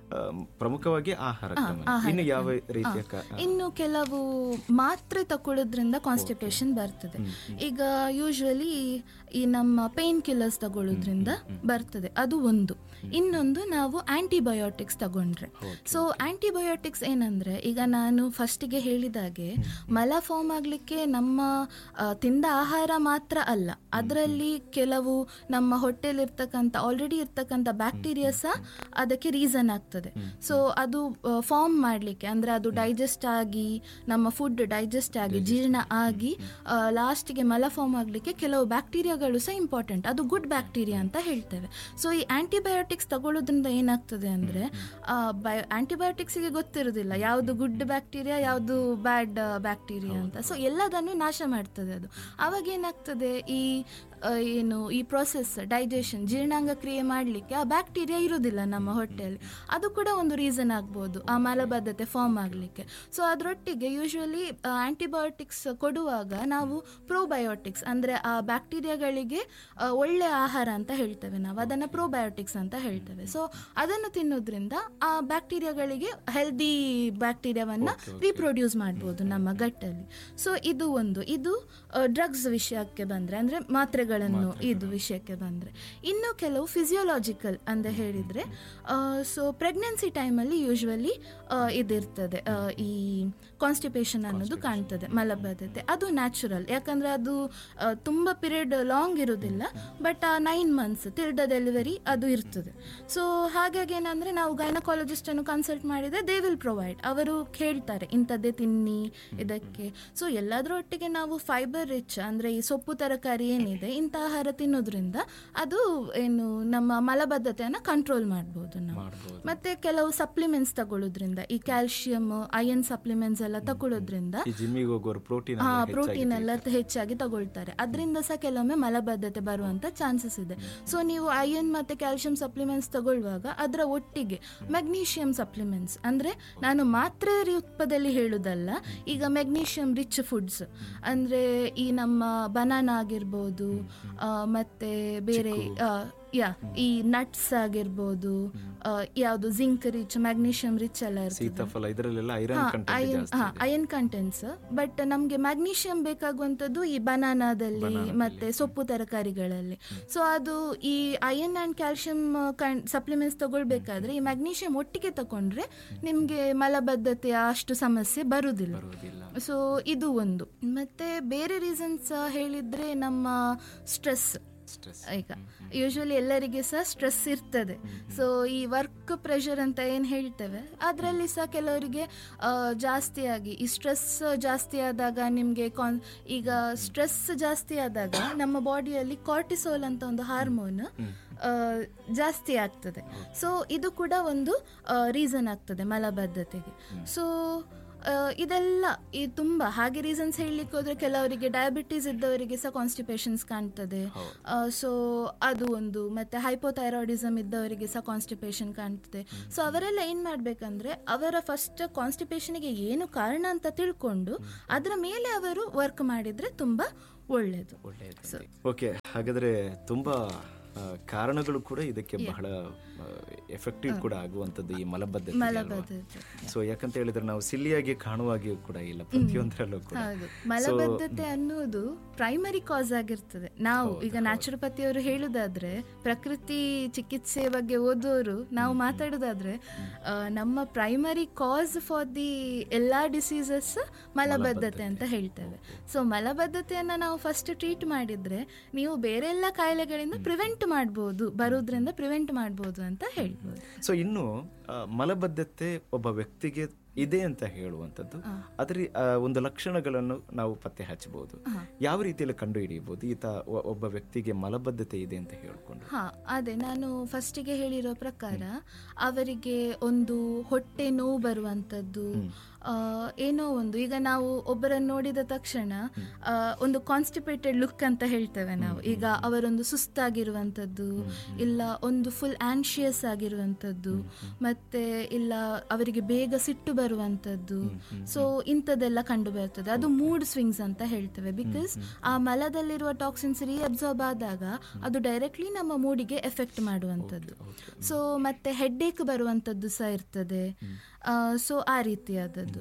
ಪ್ರಮುಖವಾಗಿ ಆಹಾರ ಕ್ರಮ ಇನ್ನು ಯಾವ ರೀತಿಯ ಕ- ಇನ್ನು ಕೆಲವು ಮಾತ್ರೆ ತಗೊಳ್ಳೋದ್ರಿಂದ ಕಾನ್ಸ್ಟಿಪೇಷನ್ ಬರ್ತದೆ ಈಗ ಯೂಶುವಲಿ ಈ ನಮ್ಮ ಪೇನ್ ಕಿಲ್ಲರ್ಸ್ ತಗೊಳ್ಳೋದ್ರಿಂದ ಬರ್ತದೆ ಅದು ಒಂದು ಇನ್ನೊಂದು ನಾವು ಆಂಟಿಬಯೋಟಿಕ್ಸ್ ತಗೊಂಡ್ರೆ ಸೊ ಆಂಟಿಬಯೋಟಿಕ್ಸ್ ಏನಂದ್ರೆ ಈಗ ನಾನು ಫಸ್ಟಿಗೆ ಹೇಳಿದಾಗೆ ಮಲ ಫಾರ್ಮ್ ಆಗ್ಲಿಕ್ಕೆ ನಮ್ಮ ಆ, ತಿಂದ ಆಹಾರ ಮಾತ್ರ ಅಲ್ಲ ಅದರಲ್ಲಿ ಕೆಲವು ನಮ್ಮ ಹೊಟ್ಟೆಲಿರ್ತಕ್ಕಂಥ ಆಲ್ರೆಡಿ ಇರ್ತಕ್ಕಂಥ ಬ್ಯಾಕ್ಟೀರಿಯಾ ಸಹ ಅದಕ್ಕೆ ರೀಸನ್ ಆಗ್ತದೆ ಸೊ ಅದು ಫಾರ್ಮ್ ಮಾಡಲಿಕ್ಕೆ ಅಂದ್ರೆ ಅದು ಡೈಜೆಸ್ಟ್ ಆಗಿ ನಮ್ಮ ಫುಡ್ ಡೈಜೆಸ್ಟ್ ಆಗಿ ಜೀರ್ಣ ಆಗಿ ಲಾಸ್ಟಿಗೆ ಮಲ ಫಾರ್ಮ್ ಆಗಲಿಕ್ಕೆ ಕೆಲವು ಬ್ಯಾಕ್ಟೀರಿಯಾಗಳು ಸಹ ಇಂಪಾರ್ಟೆಂಟ್ ಅದು ಗುಡ್ ಬ್ಯಾಕ್ಟೀರಿಯಾ ಅಂತ ಹೇಳ್ತೇವೆ ಸೊ ಈ ಆಂಟಿಬಯೋಟಿಕ್ಸ್ ತಗೊಳ್ಳೋದ್ರಿಂದ ಏನಾಗ್ತದೆ ಅಂದ್ರೆ ಬಯೋ ಆಂಟಿಬಯೋಟಿಕ್ಸ್ಗೆ ಗೊತ್ತಿರೋದಿಲ್ಲ ಯಾವುದು ಗುಡ್ ಬ್ಯಾಕ್ಟೀರಿಯಾ ಯಾವುದು ಬ್ಯಾಡ್ ಬ್ಯಾಕ್ಟೀರಿಯಾ ಅಂತ ಸೊ ಎಲ್ಲದನ್ನು ನಾಶ ಮಾಡ್ತದೆ ಅದು ಅವಾಗ ಏನಾಗ್ತದೆ ಈ ಆ, ಏನು ಈ ಪ್ರೊಸೆಸ್ ಡೈಜೆಷನ್ ಜೀರ್ಣಾಂಗ ಕ್ರಿಯೆ ಮಾಡಲಿಕ್ಕೆ ಆ ಬ್ಯಾಕ್ಟೀರಿಯಾ ಇರೋದಿಲ್ಲ ನಮ್ಮ ಹೊಟ್ಟೆಯಲ್ಲಿ ಅದು ಕೂಡ ಒಂದು ರೀಸನ್ ಆಗ್ಬೋದು ಆ ಮಲಬದ್ಧತೆ ಫಾರ್ಮ್ ಆಗಲಿಕ್ಕೆ ಸೊ ಅದರೊಟ್ಟಿಗೆ ಯೂಶ್ವಲಿ ಆಂಟಿಬಯೋಟಿಕ್ಸ್ ಕೊಡುವಾಗ ನಾವು ಪ್ರೋಬಯೋಟಿಕ್ಸ್ ಅಂದರೆ ಆ ಬ್ಯಾಕ್ಟೀರಿಯಾಗಳಿಗೆ ಆ, ಒಳ್ಳೆ ಆಹಾರ ಅಂತ ಹೇಳ್ತೇವೆ ನಾವು ಅದನ್ನು ಪ್ರೋಬಯೋಟಿಕ್ಸ್ ಅಂತ ಹೇಳ್ತೇವೆ ಸೊ ಅದನ್ನು ತಿನ್ನೋದ್ರಿಂದ ಆ ಬ್ಯಾಕ್ಟೀರಿಯಾಗಳಿಗೆ ಹೆಲ್ದಿ ಬ್ಯಾಕ್ಟೀರಿಯಾವನ್ನು ರೀಪ್ರೊಡ್ಯೂಸ್ ಮಾಡ್ಬೋದು ನಮ್ಮ ಗಟ್ಟಲ್ಲಿ ಸೊ ಇದು ಒಂದು ಇದು ಡ್ರಗ್ಸ್ ವಿಷಯಕ್ಕೆ ಬಂದರೆ ಅಂದರೆ ಮಾತ್ರೆಗಳನ್ನು ಇದು ವಿಷಯಕ್ಕೆ ಬಂದರೆ ಇನ್ನು ಕೆಲವು ಫಿಸಿಯೋಲಾಜಿಕಲ್ ಅಂತ ಹೇಳಿದರೆ ಸೊ ಪ್ರೆಗ್ನೆನ್ಸಿ ಟೈಮಲ್ಲಿ ಯೂಶ್ವಲಿ ಇದಿರ್ತದೆ ಆ, ಈ ಕಾನ್ಸ್ಟಿಪೇಷನ್ ಅನ್ನೋದು ಕಾಣ್ತದೆ ಮಲಬದ್ಧತೆ ಅದು ನ್ಯಾಚುರಲ್ ಯಾಕಂದರೆ ಅದು ಆ, ತುಂಬ ಪೀರಿಯಡ್ ಲಾಂಗ್ ಇರೋದಿಲ್ಲ ಬಟ್ ಆ nine months till the delivery ಅದು ಇರ್ತದೆ ಸೊ ಹಾಗಾಗಿ ಏನಂದರೆ ನಾವು ಗೈನಕಾಲಜಿಸ್ಟನ್ನು ಕನ್ಸಲ್ಟ್ ಮಾಡಿದರೆ ದೇ ವಿಲ್ ಪ್ರೊವೈಡ್ ಅವರು ಹೇಳ್ತಾರೆ ಇಂಥದ್ದೇ ತಿನ್ನಿ ಇದಕ್ಕೆ ಸೊ ಎಲ್ಲದರ ಒಟ್ಟಿಗೆ ನಾವು ಫೈಬರ್ ರಿಚ್ ಅಂದರೆ ಈ ಸೊಪ್ಪು ತರಕಾರಿ ಏನಿದೆ ಇಂಥ ಆಹಾರ ತಿನ್ನೋದ್ರಿಂದ ಅದು ಏನು ನಮ್ಮ ಮಲಬದ್ಧತೆಯನ್ನು ಕಂಟ್ರೋಲ್ ಮಾಡ್ಬೋದು ನಾವು ಮತ್ತೆ ಕೆಲವು ಸಪ್ಲಿಮೆಂಟ್ಸ್ ತಗೊಳ್ಳೋದ್ರಿಂದ ಈ ಕ್ಯಾಲ್ಶಿಯಂ ಐರನ್ ಸಪ್ಲಿಮೆಂಟ್ಸ್ ಎಲ್ಲ ತಗೊಳ್ಳೋದ್ರಿಂದ ಈ ಜಿಮ್ಮಿಗೆ ಹೋಗೋರು ಪ್ರೋಟೀನ್ ಹಾ ಪ್ರೋಟೀನ್ ಎಲ್ಲ ತ- ಹೆಚ್ಚಾಗಿ ತಗೊಳ್ತಾರೆ ಅದರಿಂದ ಸಹ ಕೆಲವೊಮ್ಮೆ ಮಲಬದ್ಧತೆ ಬರುವಂತ ಚಾನ್ಸಸ್ ಇದೆ ಸೊ ನೀವು ಐರನ್ ಮತ್ತೆ ಕ್ಯಾಲ್ಸಿಯಂ ಸಪ್ಲಿಮೆಂಟ್ಸ್ ತಗೊಳ್ಳುವಾಗ ಅದರ ಒಟ್ಟಿಗೆ ಮೆಗ್ನೀಷಿಯಂ ಸಪ್ಲಿಮೆಂಟ್ಸ್ ಅಂದ್ರೆ ನಾನು ಮಾತ್ರೆ ರೂಪದಲ್ಲಿ ಹೇಳುದಲ್ಲ ಈಗ ಮೆಗ್ನೀಷಿಯಂ ರಿಚ್ ಫುಡ್ಸ್ ಅಂದ್ರೆ ಈ ನಮ್ಮ ಬನಾನಾ ಆಗಿರ್ಬೋದು ಆ, ಮತ್ತೆ ಬೇರೆ ಆ, ಯಾ ಈ ನಟ್ಸ್ ಆಗಿರ್ಬೋದು ಆ, ಯಾವುದು ಜಿಂಕ್ ರಿಚ್ ಮ್ಯಾಗ್ನೀಷಿಯಂ ರಿಚ್ ಎಲ್ಲ ಇರ್ತದೆ ಸೀತಾಫಲ ಇದರಲ್ಲೆಲ್ಲ ಐರನ್ ಕಂಟೆಂಟ್ ಅಯನ್ ಜಾಸ್ತಿ ಹಾ ಅಯನ್ ಕಂಟೆಂಟ್ಸ್ ಬಟ್ ನಮಗೆ ಮ್ಯಾಗ್ನೀಷಿಯಂ ಬೇಕಾಗುವಂಥದ್ದು ಈ ಬನಾನಾದಲ್ಲಿ ಮತ್ತೆ ಸೊಪ್ಪು ತರಕಾರಿಗಳಲ್ಲಿ ಸೊ ಅದು ಈ ಅಯನ್ ಆ್ಯಂಡ್ ಕ್ಯಾಲ್ಶಿಯಂ ಸಪ್ಲಿಮೆಂಟ್ಸ್ ತಗೊಳ್ಬೇಕಾದ್ರೆ ಈ ಮ್ಯಾಗ್ನೀಷಿಯಂ ಒಟ್ಟಿಗೆ ತಗೊಂಡ್ರೆ ನಿಮಗೆ ಮಲಬದ್ಧತೆಯ ಅಷ್ಟು ಸಮಸ್ಯೆ ಬರುವುದಿಲ್ಲ ಸೊ ಇದು ಒಂದು ಮತ್ತೆ ಬೇರೆ ರೀಸನ್ಸ್ ಹೇಳಿದ್ರೆ ನಮ್ಮ ಸ್ಟ್ರೆಸ್ ಈಗ ಯೂಶುವಲಿ ಎಲ್ಲರಿಗೆ ಸಹ ಸ್ಟ್ರೆಸ್ ಇರ್ತದೆ ಸೊ ಈ ವರ್ಕ್ ಪ್ರೆಷರ್ ಅಂತ ಏನು ಹೇಳ್ತೇವೆ ಅದರಲ್ಲಿ ಸಹ ಕೆಲವರಿಗೆ ಆ, ಜಾಸ್ತಿಯಾಗಿ ಈ ಸ್ಟ್ರೆಸ್ ಜಾಸ್ತಿ ಆದಾಗ ನಿಮಗೆ ಕಾನ್ ಈಗ ಸ್ಟ್ರೆಸ್ ಜಾಸ್ತಿ ಆದಾಗ ನಮ್ಮ ಬಾಡಿಯಲ್ಲಿ ಕಾರ್ಟಿಸೋಲ್ ಅಂತ ಒಂದು ಹಾರ್ಮೋನ್ ಜಾಸ್ತಿ ಆಗ್ತದೆ ಸೊ ಇದು ಕೂಡ ಒಂದು ರೀಸನ್ ಆಗ್ತದೆ ಮಲಬದ್ಧತೆಗೆ ಸೊ ಆ, ಇದೆಲ್ಲ ಈ ತುಂಬ ಹಾಗೆ ರೀಸನ್ಸ್ ಹೇಳಲಿಕ್ಕೆ ಹೋದ್ರೆ ಕೆಲವರಿಗೆ ಡಯಾಬಿಟೀಸ್ ಇದ್ದವರಿಗೆ ಸಹ ಕಾನ್ಸ್ಟಿಪೇಷನ್ಸ್ ಕಾಣ್ತದೆ ಸೊ ಅದು ಒಂದು ಮತ್ತೆ ಹೈಪೋಥೈರಾಯ್ಡಿಸಮ್ ಇದ್ದವರಿಗೆ ಸಹ ಕಾನ್ಸ್ಟಿಪೇಷನ್ ಕಾಣ್ತದೆ ಸೊ ಅವರೆಲ್ಲ ಏನು ಮಾಡಬೇಕಂದ್ರೆ ಅವರ ಫಸ್ಟ್ ಕಾನ್ಸ್ಟಿಪೇಷನ್ಗೆ ಏನು ಕಾರಣ ಅಂತ ತಿಳ್ಕೊಂಡು ಅದರ ಮೇಲೆ ಅವರು ವರ್ಕ್ ಮಾಡಿದರೆ ತುಂಬ ಒಳ್ಳೆಯದು ಸೊ ಓಕೆ ಹಾಗಾದ್ರೆ ತುಂಬಾ ಆ, ಕಾರಣಗಳು ಕೂಡ ಇದಕ್ಕೆ ಬಹಳ ಎಫೆಕ್ಟಿವ್ ಕೂಡ ಆಗುವಂಥದ್ದು ಈ ಮಲಬದ್ಧತೆ ಮಲಬದ್ಧತೆ. ಸೊ ಯಾಕಂತ ಹೇಳಿದ್ರೆ ನಾವು ಸಿಲ್ಲಿಯಾಗಿ ಕಾಣುವಾಗಿಯೂ ಕೂಡ ಇಲ್ಲ ಪ್ರತಿಯೊಂದರಲ್ಲೂ ಕೂಡ ಹೌದು ಮಲಬದ್ಧತೆ ಅನ್ನುವುದು ಪ್ರೈಮರಿ ಕಾಸ್ ಆಗಿರ್ತದೆ ನಾವು ಈಗ ನ್ಯಾಚುರೋಪತಿಯವರು ಹೇಳುದಾದ್ರೆ ಪ್ರಕೃತಿ ಚಿಕಿತ್ಸೆ ಬಗ್ಗೆ ಓದೋರು ನಾವು ಮಾತಾಡೋದಾದ್ರೆ ಆ, ನಮ್ಮ ಪ್ರೈಮರಿ ಕಾಸ್ ಫಾರ್ ದಿ ಎಲ್ಲಾ ಡಿಸೀಸಸ್ ಮಲಬದ್ಧತೆ ಅಂತ ಹೇಳ್ತೇವೆ ಸೊ ಮಲಬದ್ಧತೆಯನ್ನ ನಾವು ಫಸ್ಟ್ ಟ್ರೀಟ್ ಮಾಡಿದ್ರೆ ನೀವು ಬೇರೆ ಎಲ್ಲ ಕಾಯಿಲೆಗಳಿಂದ ಪ್ರಿವೆಂಟ್ ಮಾಡ್ಬೋದು ಬರೋದ್ರಿಂದ ಪ್ರಿವೆಂಟ್ ಮಾಡ್ಬೋದು ಅಂತ ಹೇಳ್ಬೋದು ಸೊ ಇನ್ನು ಆ, ಮಲಬದ್ಧತೆ ಒಬ್ಬ ವ್ಯಕ್ತಿಗೆ ಇದೆ ಅಂತ ಹೇಳುವಂಥದ್ದು ಅದರ ಆ, ಒಂದು ಲಕ್ಷಣಗಳನ್ನು ನಾವು ಪತ್ತೆ ಹಚ್ಚಬಹುದು ಯಾವ ರೀತಿಯಲ್ಲಿ ಕಂಡು ಹಿಡಿಯಬಹುದು ಈತ ಒ- ಒಬ್ಬ ವ್ಯಕ್ತಿಗೆ ಮಲಬದ್ಧತೆ ಇದೆ ಅಂತ ಹೇಳ್ಕೊಂಡು ಹಾ ಅದೇ ನಾನು ಫಸ್ಟಿಗೆ ಹೇಳಿರೋ ಪ್ರಕಾರ ಅವರಿಗೆ ಒಂದು ಹೊಟ್ಟೆ ನೋವು ಬರುವಂಥದ್ದು ಆ, ಏನೋ ಒಂದು ಈಗ ನಾವು ಒಬ್ಬರನ್ನು ನೋಡಿದ ತಕ್ಷಣ ಆ, ಒಂದು ಕಾನ್ಸ್ಟಿಪೇಟೆಡ್ ಲುಕ್ ಅಂತ ಹೇಳ್ತೇವೆ ನಾವು ಈಗ ಅವರೊಂದು ಸುಸ್ತಾಗಿರುವಂಥದ್ದು ಇಲ್ಲ ಒಂದು ಫುಲ್ ಆನ್ಶಿಯಸ್ ಆಗಿರುವಂಥದ್ದು ಮತ್ತೆ ಇಲ್ಲ ಅವರಿಗೆ ಬೇಗ ಸಿಟ್ಟು ಬರುವಂಥದ್ದು ಸೊ ಇಂಥದ್ದೆಲ್ಲ ಕಂಡು ಬರ್ತದೆ ಅದು ಮೂಡ್ ಸ್ವಿಂಗ್ಸ್ ಅಂತ ಹೇಳ್ತೇವೆ ಬಿಕಾಸ್ ಆ ಮಲದಲ್ಲಿರುವ ಟಾಕ್ಸಿನ್ಸ್ ರೀಅಬ್ಸಾರ್ಬ್ ಆದಾಗ ಅದು ಡೈರೆಕ್ಟ್ಲಿ ನಮ್ಮ ಮೂಡಿಗೆ ಎಫೆಕ್ಟ್ ಮಾಡುವಂಥದ್ದು ಸೊ ಮತ್ತೆ ಹೆಡ್ಡೇಕ್ ಬರುವಂಥದ್ದು ಸಹ ಇರ್ತದೆ ಸೊ ಆ ರೀತಿಯಾದದ್ದು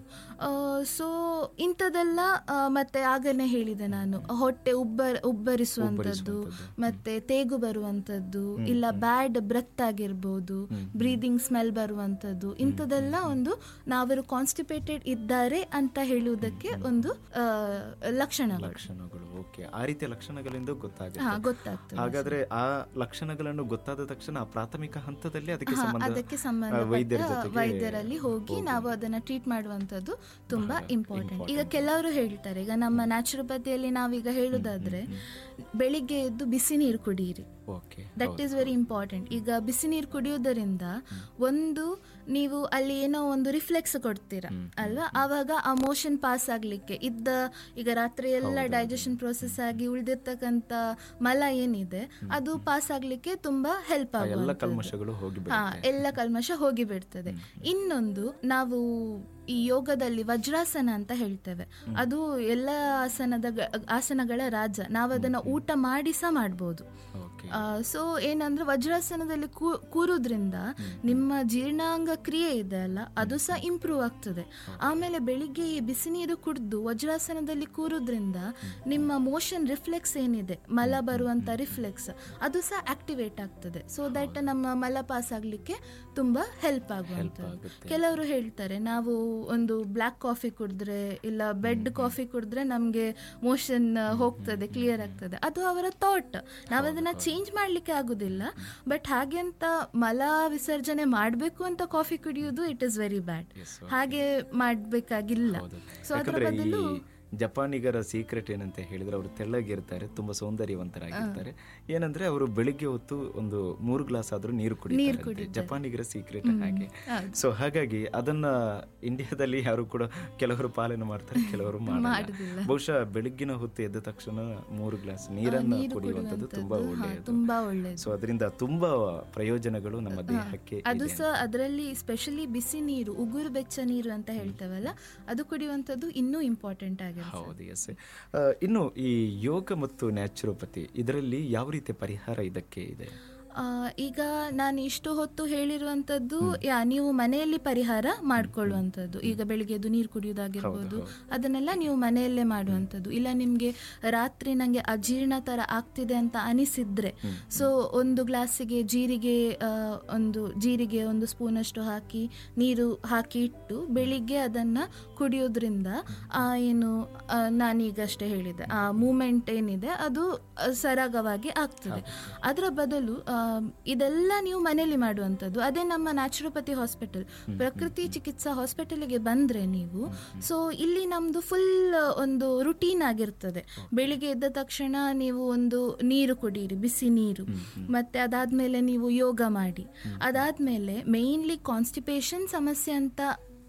ಸೊ ಇಂಥದ್ದೆಲ್ಲ ಆ, ಮತ್ತೆ ಆಗನೇ ಹೇಳಿದೆ ನಾನು ಹೊಟ್ಟೆ ಉಬ್ಬ ಉಬ್ಬರಿಸುವಂಥದ್ದು ಮತ್ತೆ ತೇಗು ಬರುವಂಥದ್ದು ಇಲ್ಲ ಬ್ಯಾಡ್ ಬ್ರೆತ್ ಆಗಿರ್ಬೋದು ಬ್ರೀದಿಂಗ್ ಸ್ಮೆಲ್ ಬರುವಂಥದ್ದು ಇಂಥದ್ದೆಲ್ಲ ಒಂದು ನಾವರು ಕಾನ್ಸ್ಟಿಪೇಟೆಡ್ ಇದ್ದಾರೆ ಅಂತ ಹೇಳುವುದಕ್ಕೆ ಒಂದು ಆ, ಲಕ್ಷಣಗಳು ಲಕ್ಷಣಗಳು ಓಕೆ ಆ ರೀತಿಯ ಲಕ್ಷಣಗಳಿಂದ ಹಾ ಗೊತ್ತಾಗುತ್ತೆ ಗೊತ್ತಾಗ್ತದೆ ಹಾಗಾದ್ರೆ ಆ ಲಕ್ಷಣಗಳನ್ನು ಗೊತ್ತಾದ ತಕ್ಷಣ ಆ ಪ್ರಾಥಮಿಕ ಹಂತದಲ್ಲಿ ಅದಕ್ಕೆ ಹಾ, ಸಂಬಂಧ ಅದಕ್ಕೆ ಆ, ವೈದ್ಯರ ಸಂಬಂಧಪಟ್ಟ ಜೊತೆಗೆ ವೈದ್ಯರಲ್ಲಿ ಹೋಗಿ ನಾವು ಅದನ್ನ ಟ್ರೀಟ್ ಮಾಡುವಂಥದ್ದು ತುಂಬಾ ಇಂಪಾರ್ಟೆಂಟ್ ಈಗ ಕೆಲವರು ಹೇಳ್ತಾರೆ ಈಗ ನಮ್ಮ ನ್ಯಾಚುರೋಪತಿಯಲ್ಲಿ ನಾವೀಗ ಹೇಳುದಾದ್ರೆ ಬೆಳಿಗ್ಗೆ ಎದ್ದು ಬಿಸಿ ನೀರು ಕುಡಿಯಿರಿ okay that is very important ಈಗ ಬಿಸಿ ನೀರು ಕುಡಿಯೋದರಿಂದ ಒಂದು ನೀವು ಅಲ್ಲಿ ಏನೋ ಒಂದು ರಿಫ್ಲೆಕ್ಸ್ ಕೊಡ್ತೀರಾ ಅಲ್ವಾ ಆವಾಗ ಆ ಮೋಷನ್ ಪಾಸ್ ಆಗ್ಲಿಕ್ಕೆ ಇದ್ದ ಈಗ ರಾತ್ರಿ ಎಲ್ಲ ಡೈಜೆಷನ್ ಪ್ರೋಸೆಸ್ ಆಗಿ ಉಳಿದಿರ್ತಕ್ಕಂಥ ಮಲ ಏನಿದೆ ಅದು ಪಾಸ್ ಆಗ್ಲಿಕ್ಕೆ ತುಂಬಾ ಹೆಲ್ಪ್ ಎಲ್ಲ ಆಗುವಂಥದ್ದು ಕಲ್ಮಶಗಳು ಹೋಗಿ ಹಾ ಎಲ್ಲ ಕಲ್ಮಶ ಹೋಗಿ ಬಿಡ್ತದೆ ಇನ್ನೊಂದು ನಾವು ಈ ಯೋಗದಲ್ಲಿ ವಜ್ರಾಸನ ಅಂತ ಹೇಳ್ತೇವೆ ಅದು ಎಲ್ಲ ಆಸನದ ಆಸನಗಳ ರಾಜ ನಾವು ಅದನ್ನ ಊಟ ಮಾಡಿ ಸಹ ಮಾಡ್ಬೋದು ಓಕೆ ಸೊ ಏನಂದ್ರೆ ವಜ್ರಾಸನದಲ್ಲಿ ಕೂ- ಕೂರುದ್ರಿಂದ ನಿಮ್ಮ ಜೀರ್ಣಾಂಗ ಕ್ರಿಯೆ ಇದೆ ಅಲ್ಲ ಅದು ಸಹ ಇಂಪ್ರೂವ್ ಆಗ್ತದೆ ಆಮೇಲೆ ಬೆಳಿಗ್ಗೆ ಈ ಬಿಸಿ ನೀರು ಕುಡಿದು ವಜ್ರಾಸನದಲ್ಲಿ ಕೂರುದ್ರಿಂದ ನಿಮ್ಮ ಮೋಷನ್ ರಿಫ್ಲೆಕ್ಸ್ ಏನಿದೆ ಮಲ ಬರುವಂತ ರಿಫ್ಲೆಕ್ಸ್ ಅದು ಸಹ ಆಕ್ಟಿವೇಟ್ ಆಗ್ತದೆ ಸೊ ದಟ್ ನಮ್ಮ ಮಲ ಪಾಸ್ ಆಗ್ಲಿಕ್ಕೆ ತುಂಬಾ ಹೆಲ್ಪ್ ಆಗುವಂಥದ್ದು ಕೆಲವರು ಹೇಳ್ತಾರೆ ನಾವು ಒಂದು ಬ್ಲ್ಯಾಕ್ ಕಾಫಿ ಕುಡಿದ್ರೆ ಇಲ್ಲ ಬೆಡ್ ಕಾಫಿ ಕುಡಿದ್ರೆ ನಮಗೆ ಮೋಷನ್ ಹೋಗ್ತದೆ ಕ್ಲಿಯರ್ ಆಗ್ತದೆ ಅದು ಅವರ ಥಾಟ್ ನಾವು ಅದನ್ನ ಚೇಂಜ್ ಮಾಡ್ಲಿಕ್ಕೆ ಆಗುದಿಲ್ಲ ಬಟ್ ಹಾಗೆ ಅಂತ ಮಲ ವಿಸರ್ಜನೆ ಮಾಡಬೇಕು ಅಂತ ಕಾಫಿ ಕುಡಿಯೋದು ಇಟ್ ಇಸ್ ವೆರಿ ಬ್ಯಾಡ್ ಹಾಗೆ ಮಾಡ್ಬೇಕಾಗಿಲ್ಲ ಸೊ ಅದರ ಯಾಕಂದ್ರೆ ಈ ಬದಲು ಜಪಾನಿಗರ ಸೀಕ್ರೆಟ್ ಏನಂತ ಹೇಳಿದ್ರೆ ಅವರು ತೆಳ್ಳಗಿರ್ತಾರೆ ತುಂಬಾ ಸೌಂದರ್ಯವಂತರಾಗಿರ್ತಾರೆ ಏನಂದ್ರೆ ಅವರು ಬೆಳಿಗ್ಗೆ ಹೊತ್ತು ಒಂದು ಮೂರು ಗ್ಲಾಸ್ ಆದ್ರೂ ನೀರು ಕುಡಿತಾರೆ ಜಪಾನಿಗರ ಸೀಕ್ರೆಟ್ ಹಾಗೆ ಸೊ ಹಾಗಾಗಿ ಅದನ್ನ ಇಂಡಿಯಾದಲ್ಲಿ ಯಾರು ಕೂಡ ಕೆಲವರು ಪಾಲನೆ ಮಾಡ್ತಾರೆ ಕೆಲವರು ಮಾಡಲ್ಲ ಬಹುಶಃ ಬೆಳಗ್ಗಿನ ಹೊತ್ತು ಎದ್ದ ತಕ್ಷಣ ಮೂರು ಗ್ಲಾಸ್ ನೀರನ್ನ ಕುಡಿಯುವಂತದ್ದು ತುಂಬಾ ಒಳ್ಳೆಯದು ತುಂಬಾ ಒಳ್ಳೆಯದು ಸೊ ಅದರಿಂದ ತುಂಬಾ ಪ್ರಯೋಜನಗಳು ನಮ್ಮ ದೇಹಕ್ಕೆ ಅದು ಸಹ ಅದರಲ್ಲಿ ಸ್ಪೆಷಲಿ ಬಿಸಿ ನೀರು ಉಗುರು ಬೆಚ್ಚ ನೀರು ಅಂತ ಹೇಳ್ತೇವಲ್ಲ ಅದು ಕುಡಿಯುವಂಥದ್ದು ಇನ್ನೂ ಇಂಪಾರ್ಟೆಂಟ್ ಆಗಿದೆ ಹೌದು ಎಸ್ ಇನ್ನು ಈ ಯೋಗ ಮತ್ತು ನ್ಯಾಚುರೋಪತಿ ಇದರಲ್ಲಿ ಯಾವ ರೀತಿಯ ಪರಿಹಾರ ಇದಕ್ಕೆ ಇದೆ ಆ, ಈಗ ನಾನು ಇಷ್ಟು ಹೊತ್ತು ಹೇಳಿರುವಂಥದ್ದು ಯಾ ನೀವು ಮನೆಯಲ್ಲಿ ಪರಿಹಾರ ಮಾಡ್ಕೊಳ್ಳುವಂಥದ್ದು ಈಗ ಬೆಳಿಗ್ಗೆ ಎದ್ದು ನೀರು ಕುಡಿಯೋದಾಗಿರ್ಬೋದು ಅದನ್ನೆಲ್ಲ ನೀವು ಮನೆಯಲ್ಲೇ ಮಾಡುವಂಥದ್ದು ಇಲ್ಲ ನಿಮಗೆ ರಾತ್ರಿ ನನಗೆ ಅಜೀರ್ಣ ಥರ ಆಗ್ತಿದೆ ಅಂತ ಅನಿಸಿದ್ರೆ ಸೊ ಒಂದು ಗ್ಲಾಸಿಗೆ ಜೀರಿಗೆ ಆ, ಒಂದು ಜೀರಿಗೆ ಒಂದು ಸ್ಪೂನಷ್ಟು ಹಾಕಿ ನೀರು ಹಾಕಿ ಇಟ್ಟು ಬೆಳಿಗ್ಗೆ ಅದನ್ನು ಕುಡಿಯೋದ್ರಿಂದ ಆ ಏನು ಆ, ನಾನೀಗಷ್ಟೇ ಹೇಳಿದೆ ಆ ಮೂಮೆಂಟ್ ಏನಿದೆ ಅದು ಆ, ಸರಾಗವಾಗಿ ಆಗ್ತದೆ ಅದರ ಬದಲು ಆ, ಇದೆಲ್ಲ ನೀವು ಮನೆಯಲ್ಲಿ ಮಾಡುವಂಥದ್ದು ಅದೇ ನಮ್ಮ ನ್ಯಾಚುರೋಪತಿ ಹಾಸ್ಪಿಟಲ್ ಪ್ರಕೃತಿ ಚಿಕಿತ್ಸಾ ಹಾಸ್ಪಿಟಲ್ಗೆ ಬಂದ್ರೆ ನೀವು ಸೊ ಇಲ್ಲಿ ನಮ್ದು ಫುಲ್ ಒಂದು ರುಟೀನ್ ಆಗಿರ್ತದೆ ಬೆಳಿಗ್ಗೆ ಎದ್ದ ತಕ್ಷಣ ನೀವು ಒಂದು ನೀರು ಕುಡೀರಿ ಬಿಸಿ ನೀರು ಮತ್ತೆ ಅದಾದ್ಮೇಲೆ ನೀವು ಯೋಗ ಮಾಡಿ ಅದಾದ್ಮೇಲೆ ಮೇಯ್ನ್ಲಿ ಕಾನ್ಸ್ಟಿಪೇಷನ್ ಸಮಸ್ಯೆ ಅಂತ